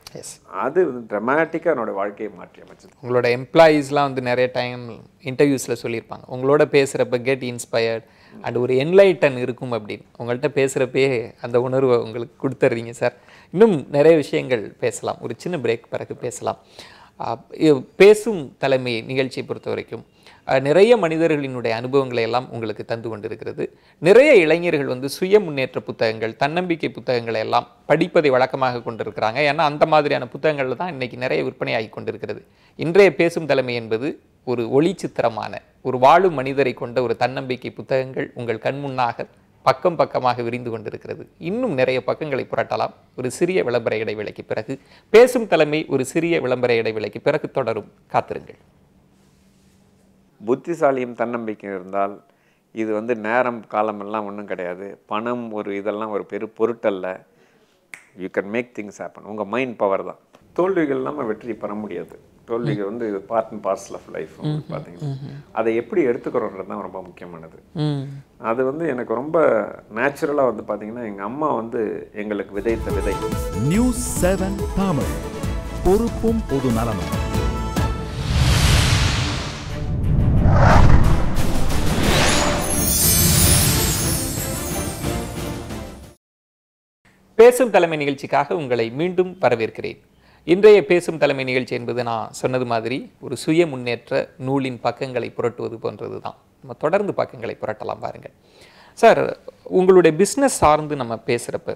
yes அது ட்ரமாட்டிக்காக என்னோட வாழ்க்கையை மாற்றி அமைச்சது உங்களோட எம்ப்ளாயீஸ்லாம் வந்து நிறைய டைம் இன்டர்வியூஸில் சொல்லியிருப்பாங்க உங்களோட பேசுகிறப்ப கெட் இன்ஸ்பயர்ட் அண்ட் ஒரு என்லைட்டன் இருக்கும் அப்படின்னு உங்கள்கிட்ட பேசுகிறப்பே அந்த உணர்வை உங்களுக்கு கொடுத்துட்றீங்க சார் இன்னும் நிறைய விஷயங்கள் பேசலாம் ஒரு சின்ன பிரேக் பிறகு பேசலாம் ஆஹ் இ- பேசும் தலைமை நிகழ்ச்சியை பொறுத்த வரைக்கும் ஆஹ் நிறைய மனிதர்களினுடைய அனுபவங்களை எல்லாம் உங்களுக்கு தந்து கொண்டிருக்கிறது நிறைய இளைஞர்கள் வந்து சுய முன்னேற்ற புத்தகங்கள் தன்னம்பிக்கை புத்தகங்களை எல்லாம் படிப்பதை வழக்கமாக கொண்டிருக்கிறாங்க ஏன்னா அந்த மாதிரியான புத்தகங்கள் தான் இன்னைக்கு நிறைய விற்பனையாகி கொண்டிருக்கிறது இன்றைய பேசும் தலைமை என்பது ஒரு ஒளிச்சித்திரமான ஒரு வாழும் மனிதரை கொண்ட ஒரு தன்னம்பிக்கை புத்தகங்கள் உங்கள் கண் முன்னாக பக்கம் பக்கமாக விரிந்து கொண்டிருக்கிறது இன்னும் நிறைய பக்கங்களை புரட்டலாம் ஒரு சிறிய விளம்பர இடைவேளைக்கு பிறகு பேசும் தலைமை ஒரு சிறிய விளம்பர இடைவேளைக்கு பிறகு தொடரும் காத்திருங்கள் புத்திசாலியும் தன்னம்பிக்கை இருந்தால் இது வந்து நேரம் காலம் எல்லாம் ஒன்றும் கிடையாது பணம் ஒரு இதெல்லாம் ஒரு பெரு பொருட்டல்ல you can make things happen உங்கள் மைண்ட் பவர் தான் தோல்விகள் இல்லாமல் வெற்றி பெற முடியாது தோல்விகள் வந்து இது part and parcel of life பார்த்தீங்கன்னா அதை எப்படி எடுத்துக்கிறோன்றது தான் ரொம்ப முக்கியமானது அது வந்து எனக்கு ரொம்ப நேச்சுரலாக வந்து பார்த்தீங்கன்னா எங்கள் அம்மா வந்து எங்களுக்கு விதைத்த விதை நியூஸ் செவன் தமிழ் பொறுப்பும் பொது நலமும் பேசும் தலைமை நிகழ்ச்சிக்காக உங்களை மீண்டும் வரவேற்கிறேன் இன்றைய பேசும் தலைமை நிகழ்ச்சி என்பது நான் சொன்னது மாதிரி ஒரு சுய முன்னேற்ற நூலின் பக்கங்களை புரட்டுவது போன்றது தான் நம்ம தொடர்ந்து பக்கங்களை புரட்டலாம் பாருங்கள் சார் உங்களுடைய பிஸ்னஸ் சார்ந்து நம்ம பேசுகிறப்ப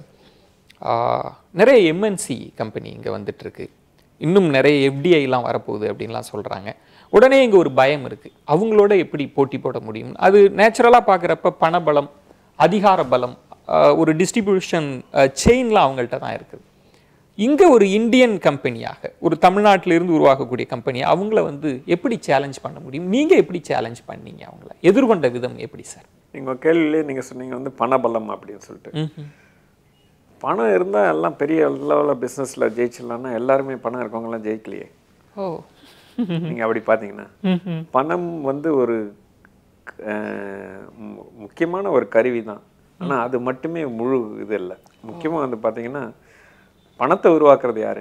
நிறைய எம்என்சி கம்பெனி இங்கே வந்துட்டுருக்கு இன்னும் நிறைய எஃப்டிஐலாம் வரப்போகுது அப்படின்லாம் சொல்கிறாங்க உடனே இங்கே ஒரு பயம் இருக்குது அவங்களோட எப்படி போட்டி போட முடியும் அது நேச்சுரலாக பார்க்குறப்ப பணபலம் அதிகார பலம் ஆஹ் ஒரு டிஸ்ட்ரிபியூஷன் செயின்லாம் அவங்கள்ட்ட தான் இருக்குது இங்கே ஒரு இந்தியன் கம்பெனியாக ஒரு தமிழ்நாட்டில இருந்து உருவாக்கக்கூடிய கம்பெனி அவங்கள வந்து எப்படி சேலஞ்ச் பண்ண முடியும் நீங்கள் எப்படி சேலஞ்ச் பண்ணீங்க அவங்கள எதிர்கொண்ட விதம் எப்படி சார் நீங்கள் கேள்வியிலே நீங்கள் சொன்னீங்க வந்து பணபலம் அப்படின்னு சொல்லிட்டு பணம் இருந்தால் எல்லாம் பெரிய லெவலில் பிஸ்னஸில் ஜெயிச்சிடலாம்னா எல்லாருமே பணம் இருக்கவங்கலாம் ஜெயிக்கலையே ஓ நீங்கள் அப்படி பார்த்தீங்கன்னா பணம் வந்து ஒரு அஹ், மு- முக்கியமான ஒரு கருவி தான் ஆனால் அது மட்டுமே முழு இது இல்லை முக்கியமாக வந்து பார்த்தீங்கன்னா பணத்தை உருவாக்குறது யாரு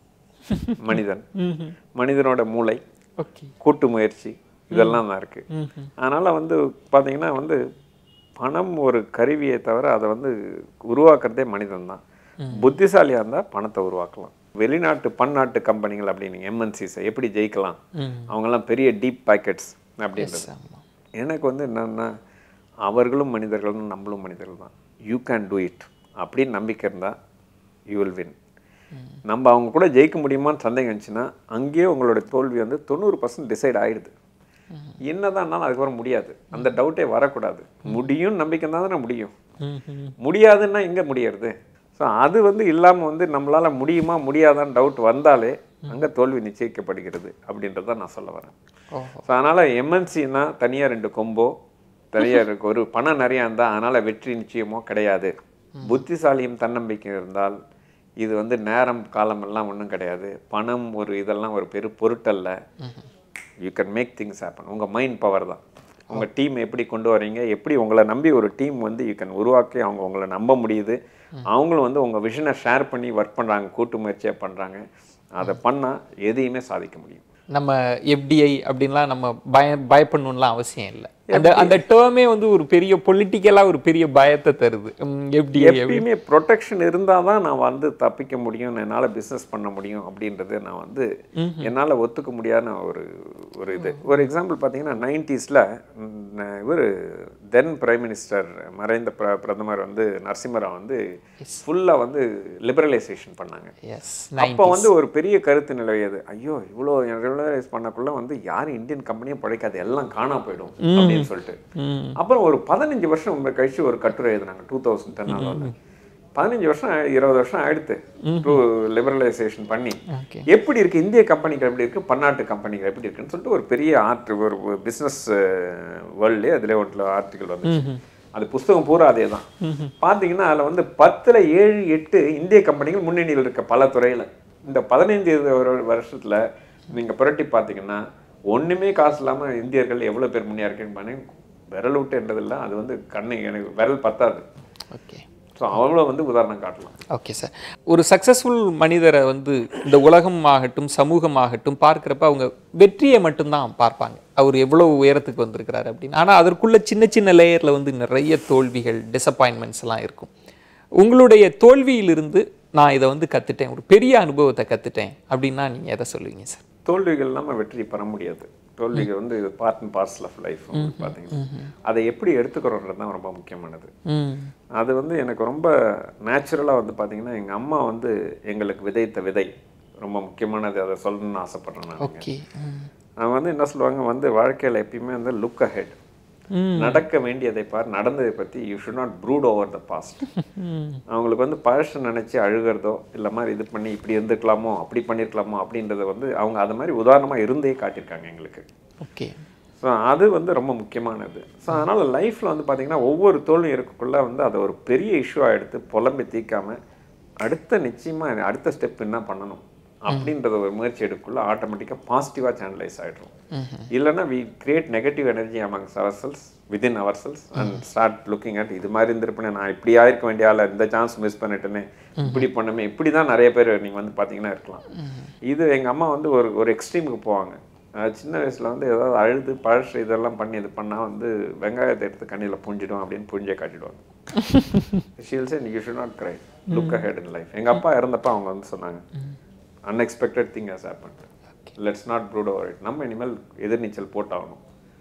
மனிதன் மனிதனோட மூளை ஓகே கூட்டு முயற்சி இதெல்லாம் தான் இருக்கு அதனால வந்து பார்த்தீங்கன்னா வந்து பணம் ஒரு கருவியை தவிர அதை வந்து உருவாக்குறதே மனிதன் தான் புத்திசாலியாக இருந்தால் பணத்தை உருவாக்கலாம் வெளிநாட்டு பன்னாட்டு கம்பெனிகள் அப்படின்னு எம்என்சிஸை எப்படி ஜெயிக்கலாம் அவங்கெல்லாம் பெரிய டீப் பாக்கெட்ஸ் அப்படின்றது எனக்கு வந்து என்னன்னா அவர்களும் மனிதர்களும் நம்மளும் மனிதர்கள் தான் யூ கேன் டூ இட் அப்படின்னு நம்பிக்கை இருந்தால் யூ வில் வின் நம்ம அவங்க கூட ஜெயிக்க முடியுமான்னு சந்தேகம் இருந்துச்சுன்னா அங்கேயே உங்களோட தோல்வி வந்து தொண்ணூறு பர்சன்ட் டிசைட் ஆயிடுது என்னதான்னாலும் அதுக்கப்புறம் முடியாது அந்த டவுட்டே வரக்கூடாது முடியும் நம்பிக்கை தான் தானே முடியும் முடியாதுன்னா எங்கே முடியறது ஸோ அது வந்து இல்லாமல் வந்து நம்மளால முடியுமா முடியாதான்னு டவுட் வந்தாலே அங்கே தோல்வி நிச்சயிக்கப்படுகிறது அப்படின்றத நான் சொல்ல வரேன் ஓஹோ ஸோ அதனால் எம்என்சின்னா தனியாக ரெண்டு கொம்போ தனியாக இருக்கு ஒரு பணம் நிறையா இருந்தால் அதனால் வெற்றி நிச்சயமோ கிடையாது புத்திசாலியும் தன்னம்பிக்கையும் இருந்தால் இது வந்து நேரம் காலம் எல்லாம் ஒன்றும் கிடையாது பணம் ஒரு இதெல்லாம் ஒரு பெரு பொருட்டல்ல you can make things happen உங்கள் மைண்ட் பவர் தான் உங்கள் டீம் எப்படி கொண்டு வரீங்க எப்படி உங்களை நம்பி ஒரு டீம் வந்து யூ கேன் உருவாக்கி அவங்க உங்களை நம்ப முடியுது அவங்களும் வந்து உங்கள் விஷனை ஷேர் பண்ணி ஒர்க் பண்ணுறாங்க கூட்டு முயற்சியாக பண்ணுறாங்க அதை பண்ணால் எதையுமே சாதிக்க முடியும் நம்ம எஃப்டிஐ அப்படின்லாம் நம்ம பய பயப்படணும்லாம் அவசியம் இல்லை அந்த அந்த டேர்மே வந்து ஒரு பெரிய பொலிட்டிக்கலாக ஒரு பெரிய பயத்தை தருது எஃப்டிஐ எப்பயுமே ப்ரொடெக்ஷன் இருந்தால் தான் நான் வந்து தப்பிக்க முடியும் என்னால் பிஸ்னஸ் பண்ண முடியும் அப்படின்றது நான் வந்து என்னால் ஒத்துக்க முடியாத ஒரு ஒரு இது ஒரு எக்ஸாம்பிள் பார்த்தீங்கன்னா நைன்டிஸில் இவர் தென் பிரைம் மினிஸ்டர் மறைந்த பிர பிரதமர் வந்து நரசிம்மராவ் வந்து ஃபுல்லாக வந்து லிபரலைசேஷன் பண்ணாங்க எஸ் அப்போ வந்து ஒரு பெரிய கருத்து நிலவியது ஐயோ இவ்வளோ ரெகுலரைஸ் பண்ணக்குள்ள வந்து யாரும் இந்தியன் கம்பெனியும் பழைக்காது எல்லாம் காணா போயிடும் அப்படின்னு சொல்லிட்டு அப்புறம் ஒரு பதினஞ்சு வருஷம் கழிச்சு ஒரு கட்டுரை எழுதினாங்க டூ தௌசண்ட் டென் பதினஞ்சு வருஷம் ஆயி- இருபது வருஷம் ஆயிடுத்து டூ லிபரலைசேஷன் பண்ணி ஓகே எப்படி இருக்கு இந்திய கம்பெனிகள் எப்படி இருக்கு பன்னாட்டு கம்பெனிகள் எப்படி இருக்குன்னு சொல்லிட்டு ஒரு பெரிய ஆர்ட் ஒரு பிஸ்னஸ் வேர்ல்டு அதில் ஒன்றில் ஆர்டிக்கல் வந்துச்சு அது புஸ்தகம் பூரா அதே தான் பார்த்தீங்கன்னா அதில் வந்து பத்தில் ஏழு எட்டு இந்திய கம்பெனிகள் முன்னணியில் இருக்க பல துறையில் இந்த பதினைந்து இருபது வருஷத்தில் நீங்கள் புரட்டி பார்த்தீங்கன்னா ஒன்றுமே காசு இல்லாமல் இந்தியர்கள் எவ்வளோ பேர் முன்னே இருக்குன்னு பண்ணி விரல் விட்டு என்றதில்ல அது வந்து கண்ணு எனக்கு விரல் பத்தாது ஓகே ஸோ அவங்கள வந்து உதாரணம் காட்டலாம் ஓகே சார் ஒரு சக்ஸஸ்ஃபுல் மனிதரை வந்து இந்த உலகம் ஆகட்டும் சமூகம் ஆகட்டும் பார்க்குறப்ப அவங்க வெற்றியை மட்டும்தான் பார்ப்பாங்க அவர் எவ்வளோ உயரத்துக்கு வந்திருக்கிறாரு அப்படின்னு ஆனால் அதற்குள்ள சின்ன சின்ன லேயரில் வந்து நிறைய தோல்விகள் டிசப்பாயின்மெண்ட்ஸ் எல்லாம் இருக்கும் உங்களுடைய தோல்வியிலிருந்து நான் இதை வந்து கற்றுட்டேன் ஒரு பெரிய அனுபவத்தை கற்றுட்டேன் அப்படின்னா நீங்கள் எதை சொல்லுவீங்க சார் தோல்விகள் இல்லாமல் வெற்றி பெற முடியாது தோல்விகள் வந்து இது part and parcel of life பார்த்தீங்கன்னா அதை எப்படி எடுத்துக்கிறோன்றது தான் ரொம்ப முக்கியமானது ம் அது வந்து எனக்கு ரொம்ப நேச்சுரலாக வந்து பார்த்தீங்கன்னா எங்கள் அம்மா வந்து எங்களுக்கு விதைத்த விதை ரொம்ப முக்கியமானது அதை சொல்லணும்னு ஆசைப்பட்றேன் நான் ஓகே ம் அவங்க வந்து என்ன சொல்லுவாங்க வந்து வாழ்க்கையில் எப்பயுமே வந்து லுக் அஹெட் நடக்க வேண்டியதை பார் நடந்ததை பற்றி you should not brood over the past அவங்களுக்கு வந்து பழச நினச்சி அழுகிறதோ இல்லை மாதிரி இது பண்ணி இப்படி இருந்துக்கலாமோ அப்படி பண்ணியிருக்கலாமோ அப்படின்றத வந்து அவங்க அது மாதிரி உதாரணமாக இருந்தே காட்டியிருக்காங்க எங்களுக்கு ஓகே ஸோ அது வந்து ரொம்ப முக்கியமானது ஸோ அதனால் லைஃப்பில் வந்து பார்த்திங்கன்னா ஒவ்வொரு தோல்வி இருக்கக்குள்ள வந்து அதை ஒரு பெரிய இஷ்யூவாக எடுத்து புலம்பி தீக்காம அடுத்த நிச்சயமாக அடுத்த ஸ்டெப் என்ன பண்ணணும் அப்படின்றத ஒரு முயற்சி எடுக்கக்குள்ள ஆட்டோமேட்டிக்காக பாசிட்டிவாக சேனலைஸ் ஆகிடும் இல்லைன்னா we create negative energy amongst ourselves within ourselves and start looking at இது மாதிரி இருந்திருப்பேன் நான் இப்படி ஆயிருக்க வேண்டிய ஆள் இந்த சான்ஸ் மிஸ் பண்ணிட்டேனே இப்படி பண்ணமே இப்படி தான் நிறைய பேர் நீங்கள் வந்து பார்த்தீங்கன்னா இருக்கலாம் இது எங்கள் அம்மா வந்து ஒரு ஒரு எக்ஸ்ட்ரீமுக்கு போவாங்க அஹ் சின்ன வயசில் வந்து ஏதாவது அழுது பழச இதெல்லாம் பண்ணி இது பண்ணால் வந்து வெங்காயத்தை எடுத்து கண்ணியில் புஞ்சிடும் அப்படின்னு புஞ்சே காட்டிடுவாங்க she'll say you should not cry look ahead in life எங்கள் அப்பா இறந்தப்ப அவங்க வந்து சொன்னாங்க unexpected thing has happened let's not brood over it நம்ம இனிமேல் எதிர்நீச்சல் போட்டாகணும்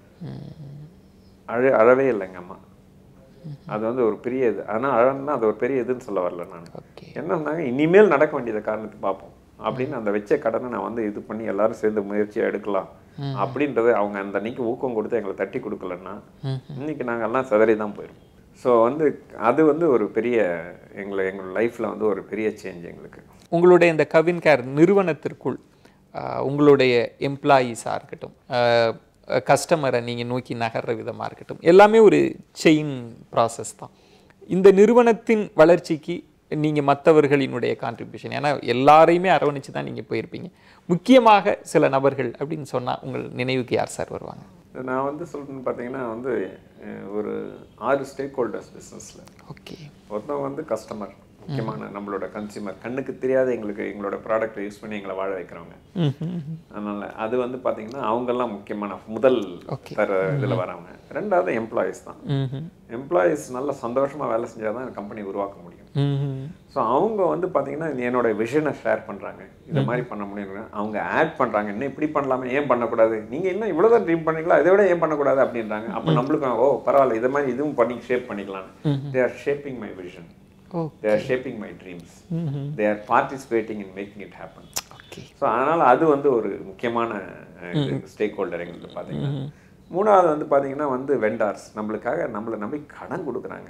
அழ அழவே இல்லை எங்கள் அம்மா அது வந்து ஒரு பெரிய இது ஆனால் அழன்னா அது ஒரு பெரிய இதுன்னு சொல்ல வரல நான் ஓகே என்ன சொன்னாங்க இனிமேல் நடக்க வேண்டியதை காரணத்தை பார்ப்போம் அப்படின்னு அந்த வச்ச கடனை நான் வந்து இது பண்ணி எல்லாரும் சேர்ந்து முயற்சியாக எடுக்கலாம் அப்படின்றத அவங்க அந்த அன்னைக்கு ஊக்கம் கொடுத்து எங்களை தட்டி கொடுக்கலன்னா இன்னைக்கு நாங்கள் எல்லாம் சிதறி தான் போயிருப்போம் ஸோ வந்து அது வந்து ஒரு பெரிய எங்களை எங்களோட லைஃப்பில் வந்து ஒரு பெரிய சேஞ்ச் எங்களுக்கு உங்களுடைய இந்த கவின் கேர் நிறுவனத்திற்குள் ஆஹ், உங்களுடைய எம்ப்ளாயீஸாக இருக்கட்டும் கஸ்டமரை நீங்கள் நோக்கி நகர்ற விதமாக இருக்கட்டும் எல்லாமே ஒரு செயின் ப்ராசஸ் தான் இந்த நிறுவனத்தின் வளர்ச்சிக்கு நீங்கள் மற்றவர்களினுடைய கான்ட்ரிபியூஷன் ஏன்னா எல்லாரையுமே அரவணைச்சு தான் நீங்கள் போயிருப்பீங்க முக்கியமாக சில நபர்கள் அப்படின்னு சொன்னால் உங்கள் நினைவுக்கு யார் சார் வருவாங்க நான் வந்து சொல்றேன்னு பார்த்தீங்கன்னா வந்து அஹ், ஒரு ஆறு ஸ்டேக் ஹோல்டர்ஸ் பிஸ்னஸில் ஓகே ஒருத்தவங்க வந்து கஸ்டமர் முக்கியமான நம்மளோட கன்சியூமர் கண்ணுக்கு தெரியாத எங்களுக்கு எங்களோட ப்ராடக்ட்டை யூஸ் பண்ணி எங்களை வாழ வைக்கிறவங்க அதனால அது வந்து பார்த்தீங்கன்னா அவங்கெல்லாம் முக்கியமான முதல் Okay. தர இதில் வரவங்க ரெண்டாவது எம்ப்ளாயீஸ் தான் எம்ப்ளாயீஸ் நல்ல சந்தோஷமா வேலை செஞ்சால் தான் கம்பெனி உருவாக்க முடியும் ஸோ அவங்க வந்து பார்த்தீங்கன்னா என்னோட விஷனை ஷேர் பண்ணுறாங்க இதை மாதிரி பண்ண முடியும் அவங்க ஆட் பண்ணுறாங்க இன்னும் இப்படி பண்ணலாமே ஏன் பண்ணக்கூடாது நீங்கள் இன்னும் இவ்வளோ தான் ட்ரீம் பண்ணீங்களா இதை விட ஏன் பண்ணக்கூடாது அப்படின்றாங்க அப்போ நம்மளுக்கு ஓ பரவாயில்ல இதை மாதிரி இதுவும் பண்ணி ஷேப் பண்ணிக்கலாம் they are shaping my vision oh they are shaping my dreams they are participating in making it happen okay so அதனால் அது வந்து ஒரு முக்கியமான ஸ்டேக் ஹோல்டர் எங்களுக்கு பார்த்தீங்கன்னா மூணாவது வந்து பார்த்தீங்கன்னா வந்து வெண்டார்ஸ் நம்மளுக்காக நம்மளை நம்பி கடன் கொடுக்குறாங்க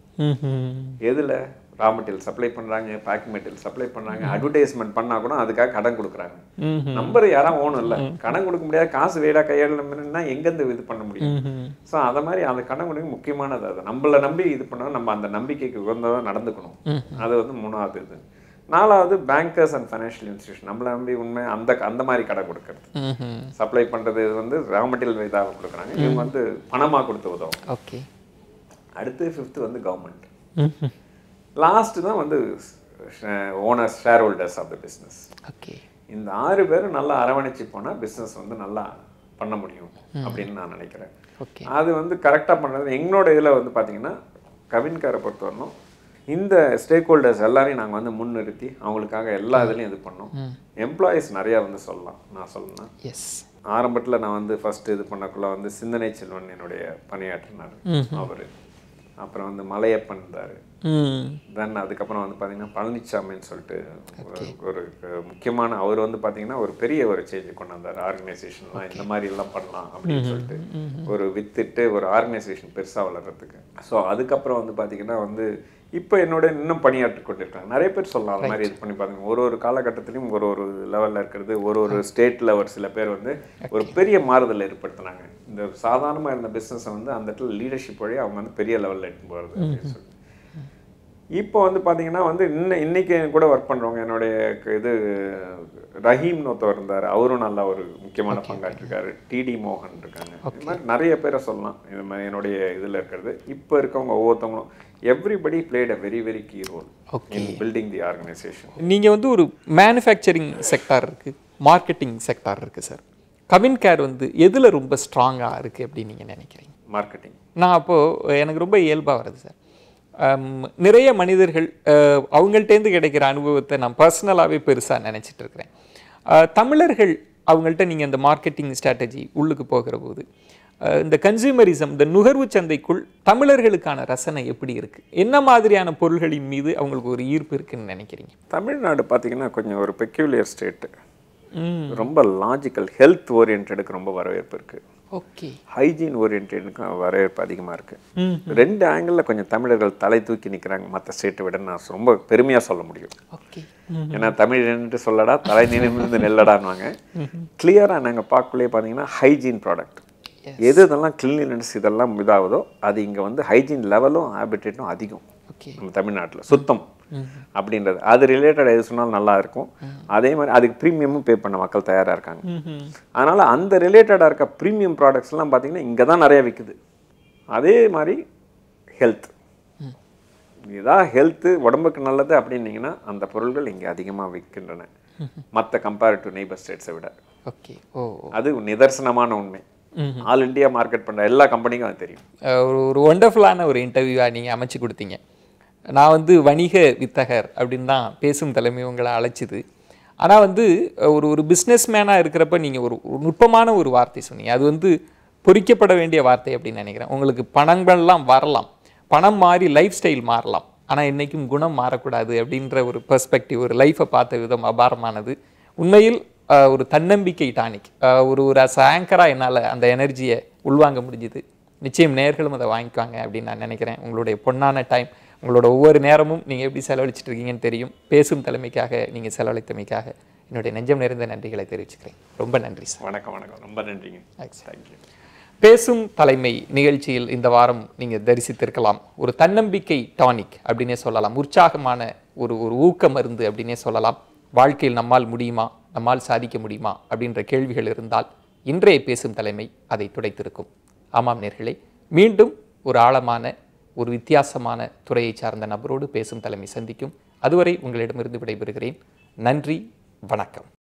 எதில் ரா மெட்டீரியல் சப்ளை பண்ணுறாங்க பேக்கிங் மெட்டீரியல் சப்ளை பண்ணுறாங்க அட்வர்டைஸ்மெண்ட் பண்ணால் கூட அதுக்காக கடன் கொடுக்குறாங்க நம்பர் யாரும் ஓணும் இல்லை கடன் கொடுக்க முடியாது காசு வேடா கையாளணும்னா எங்கேருந்து இது பண்ண முடியும் ஸோ அதை மாதிரி அந்த கடன் கொடுக்க முக்கியமானது அது நம்மளை நம்பி இது பண்ணால் நம்ம அந்த நம்பிக்கைக்கு உகந்ததாக நடந்துக்கணும் அது வந்து மூணாவது இது நாலாவது பேங்கர்ஸ் அண்ட் ஃபைனான்ஷியல் இன்ஸ்டியூஷன் நம்மளை நம்பி உண்மை அந்த அந்த மாதிரி கடன் கொடுக்கறது சப்ளை பண்ணுறது வந்து ரா மெட்டீரியல் இதாக கொடுக்குறாங்க இவங்க வந்து பணமாக கொடுத்து உதவும் ஓகே அடுத்து ஃபிஃப்த்து வந்து கவர்மெண்ட் லாஸ்ட்டு தான் வந்து owners shareholders of the business okay இந்த ஆறு பேரும் நல்லா அரவணைச்சு போனால் பிஸ்னஸ் வந்து நல்லா பண்ண முடியும் அப்படின்னு நான் நினைக்கிறேன் ஓகே அது வந்து கரெக்டாக பண்ணுறது எங்களோட இதில் வந்து பார்த்தீங்கன்னா கவின்காரை பொறுத்தவரைக்கும் இந்த ஸ்டேக் ஹோல்டர்ஸ் எல்லாரையும் நாங்கள் வந்து முன்னிறுத்தி அவங்களுக்காக எல்லா இதுலையும் இது பண்ணோம் எம்ப்ளாயீஸ் நிறையா வந்து சொல்லலாம் நான் சொல்லணும் எஸ் ஆரம்பத்தில் நான் வந்து ஃபர்ஸ்ட் இது பண்ணக்குள்ள வந்து சிந்தனை செல்வன் என்னுடைய பணியாற்றினார் அவர் அப்புறம் வந்து மலையப்பன் இருந்தார் ம் தென் அதுக்கப்புறம் வந்து பார்த்தீங்கன்னா பழனிசாமின்னு சொல்லிட்டு ஒரு- ஒரு அஹ், முக்கியமான அவர் வந்து பார்த்தீங்கன்னா ஒரு பெரிய ஒரு சேஞ்ச் கொண்டு வந்தார் ஆர்கனைசேஷன்லாம் இந்த மாதிரி எல்லாம் பண்ணலாம் அப்படின்னு சொல்லிட்டு ஒரு வித்துட்டு ஒரு ஆர்கனைசேஷன் பெருசாக வளர்கிறதுக்கு ஸோ அதுக்கப்புறம் வந்து பார்த்தீங்கன்னா வந்து இப்போ என்னோட இன்னும் பணியாற்றி கொண்டிருக்காங்க நிறைய பேர் சொல்லலாம் அந்த மாதிரி இது பண்ணி பாருங்க ஒரு ஒரு காலகட்டத்திலையும் ஒரு ஒரு லெவலில் இருக்கிறது ஒரு ஒரு ஸ்டேட்டில் ஒரு சில பேர் வந்து ஒரு பெரிய மாறுதலை ஏற்படுத்தினாங்க இந்த சாதாரணமாக இருந்த பிஸ்னஸை வந்து அந்த இடத்துல லீடர்ஷிப் வழி அவங்க வந்து பெரிய லெவலில் எடுத்து போகிறது அப்படின்னு சொல்லிட்டு இப்போ வந்து பார்த்தீங்கன்னா வந்து இன்னும் இன்னைக்கு என் கூட ஒர்க் பண்ணுறவங்க என்னுடைய க- இது ரஹீம்னு ஒருத்தவர் இருந்தார் அவரும் நல்ல ஒரு முக்கியமான பங்காற்றிருக்காரு டிடி மோகன் இருக்காங்க இது மாதிரி நிறைய பேரை சொல்லலாம் இது மாதிரி என்னுடைய இதில் இருக்கிறது இப்போ இருக்கவங்க ஒவ்வொருத்தவங்களும் everybody played a very very key role in building the organisation நீங்கள் வந்து ஒரு மேனுஃபேக்சரிங் செக்டார் இருக்குது மார்க்கெட்டிங் செக்டார் இருக்குது சார் கவின் கேர் வந்து எதில் ரொம்ப ஸ்ட்ராங்காக இருக்குது அப்படின்னு நீங்கள் நினைக்கிறீங்க மார்க்கெட்டிங் நான் அப்போது எனக்கு ரொம்ப இயல்பாக வருது சார் அம், நிறைய மனிதர்கள் அஹ், அவங்கள்ட்டேருந்து கிடைக்கிற அனுபவத்தை நான் பர்சனலாகவே பெருசாக நினச்சிட்டு இருக்கிறேன் அஹ், தமிழர்கள் அவங்கள்ட்ட நீங்கள் இந்த மார்க்கெட்டிங் ஸ்ட்ராட்டஜி உள்ளுக்கு போகிற போது அஹ், இந்த கன்சியூமரிசம் இந்த நுகர்வு சந்தைக்குள் தமிழர்களுக்கான ரசனை எப்படி இருக்குது என்ன மாதிரியான பொருள்களின் மீது அவங்களுக்கு ஒரு ஈர்ப்பு இருக்குன்னு நினைக்கிறீங்க தமிழ்நாடு பார்த்தீங்கன்னா கொஞ்சம் ஒரு பெக்யூலியர் ஸ்டேட்டு ரொம்ப லாஜிக்கல் ஹெல்த் ஓரியன்டுக்கு ரொம்ப வரவேற்பு இருக்குது ஓகே ஹைஜீன் ஓரியன்டுக்கும் வரவேற்பு அதிகமாக இருக்குது ரெண்டு ஆங்கிளில் கொஞ்சம் தமிழர்கள் தலை தூக்கி நிற்கிறாங்க மற்ற ஸ்டேட்டை விட நான் ரொம்ப பெருமையாக சொல்ல முடியும் ஓகே ஏன்னா தமிழ் நின்று சொல்லடா தலை நிமிர்ந்து நெல்லடான்வாங்க கிளியராக நாங்கள் பார்க்கலையே பார்த்தீங்கன்னா ஹைஜீன் ப்ராடக்ட் எது இதெல்லாம் கிளீனினஸ் இதெல்லாம் இதாகுதோ அது இங்கே வந்து ஹைஜீன் லெவலும் ஹேபிட்டேட்டும் அதிகம் ஓகே நம்ம தமிழ்நாட்டில் சுத்தம் அப்படின்றது அது ரிலேட்டட் எது சொன்னாலும் நல்லா இருக்கும் அதே மாதிரி அதுக்கு ப்ரீமியமும் பே பண்ண மக்கள் தயாராக இருக்காங்க அதனால் அந்த ரிலேட்டடாக இருக்க ப்ரீமியம் ப்ராடக்ட்ஸ்லாம் பார்த்தீங்கன்னா இங்கே தான் நிறைய விற்குது அதே மாதிரி ஹெல்த் இதான் ஹெல்த்து உடம்புக்கு நல்லது அப்படின்னீங்கன்னா அந்த பொருள்கள் இங்கே அதிகமாக விற்கின்றன மற்ற கம்பேரிட்டிவ் நெய்பர் ஸ்டேட்ஸை விட ஓகே ஓ அது நிதர்சனமான உண்மை ஆல் இந்தியா மார்க்கெட் பண்ணுற எல்லா கம்பெனிக்கும் அது தெரியும் அஹ் ஒரு ஒரு ஒண்டர்ஃபுல்லான ஒரு இன்டர்வியூவாக நீங்கள் அமைச்சு கொடுத்தீங்க நான் வந்து வணிக வித்தகர் அப்படின்னு தான் பேசும் தலைமை உங்களை அழைச்சிது ஆனால் வந்து அஹ் ஒரு ஒரு பிஸ்னஸ் மேனாக இருக்கிறப்ப நீங்கள் ஒரு ஒரு நுட்பமான ஒரு வார்த்தை சொன்னீங்க அது வந்து பொறிக்கப்பட வேண்டிய வார்த்தை அப்படின்னு நினைக்கிறேன் உங்களுக்கு பணங்கள்லாம் வரலாம் பணம் மாறி லைஃப் ஸ்டைல் மாறலாம் ஆனால் என்றைக்கும் குணம் மாறக்கூடாது அப்படின்ற ஒரு பெர்ஸ்பெக்டிவ் ஒரு லைஃப்பை பார்த்த விதம் அபாரமானது உண்மையில் அஹ், ஒரு தன்னம்பிக்கை டானிக் அஹ், ஒரு ஒரு அஸ் ஆங்கராக என்னால் அந்த எனர்ஜியை உள்வாங்க முடிஞ்சுது நிச்சயம் நேர்களும் அதை வாங்கிக்குவாங்க அப்படின்னு நான் நினைக்கிறேன் உங்களுடைய பொன்னான டைம் உங்களோட ஒவ்வொரு நேரமும் நீங்கள் எப்படி செலவழிச்சிட்டு இருக்கீங்கன்னு தெரியும் பேசும் தலைமைக்காக நீங்கள் செலவழித்தமைக்காக என்னுடைய நெஞ்சம் நிறைந்த நன்றிகளை தெரிவிச்சுக்கிறேன் ரொம்ப நன்றி சார் வணக்கம் வணக்கம் ரொம்ப நன்றிங்க Thanks. தேங்க்யூ பேசும் தலைமை நிகழ்ச்சியில் இந்த வாரம் நீங்கள் தரிசித்திருக்கலாம் ஒரு தன்னம்பிக்கை டானிக் அப்படின்னே சொல்லலாம் உற்சாகமான ஒரு ஒரு ஊக்க மருந்து அப்படின்னே சொல்லலாம் வாழ்க்கையில் நம்மால் முடியுமா நம்மால் சாதிக்க முடியுமா அப்படின்ற கேள்விகள் இருந்தால் இன்றைய பேசும் தலைமை அதை துடைத்திருக்கும் ஆமாம் நேர்களே மீண்டும் ஒரு ஆழமான ஒரு வித்தியாசமான துறையை சார்ந்த நபரோடு பேசும் தலைமை சந்திக்கும் அதுவரை உங்களிடமிருந்து விடைபெறுகிறேன் நன்றி வணக்கம்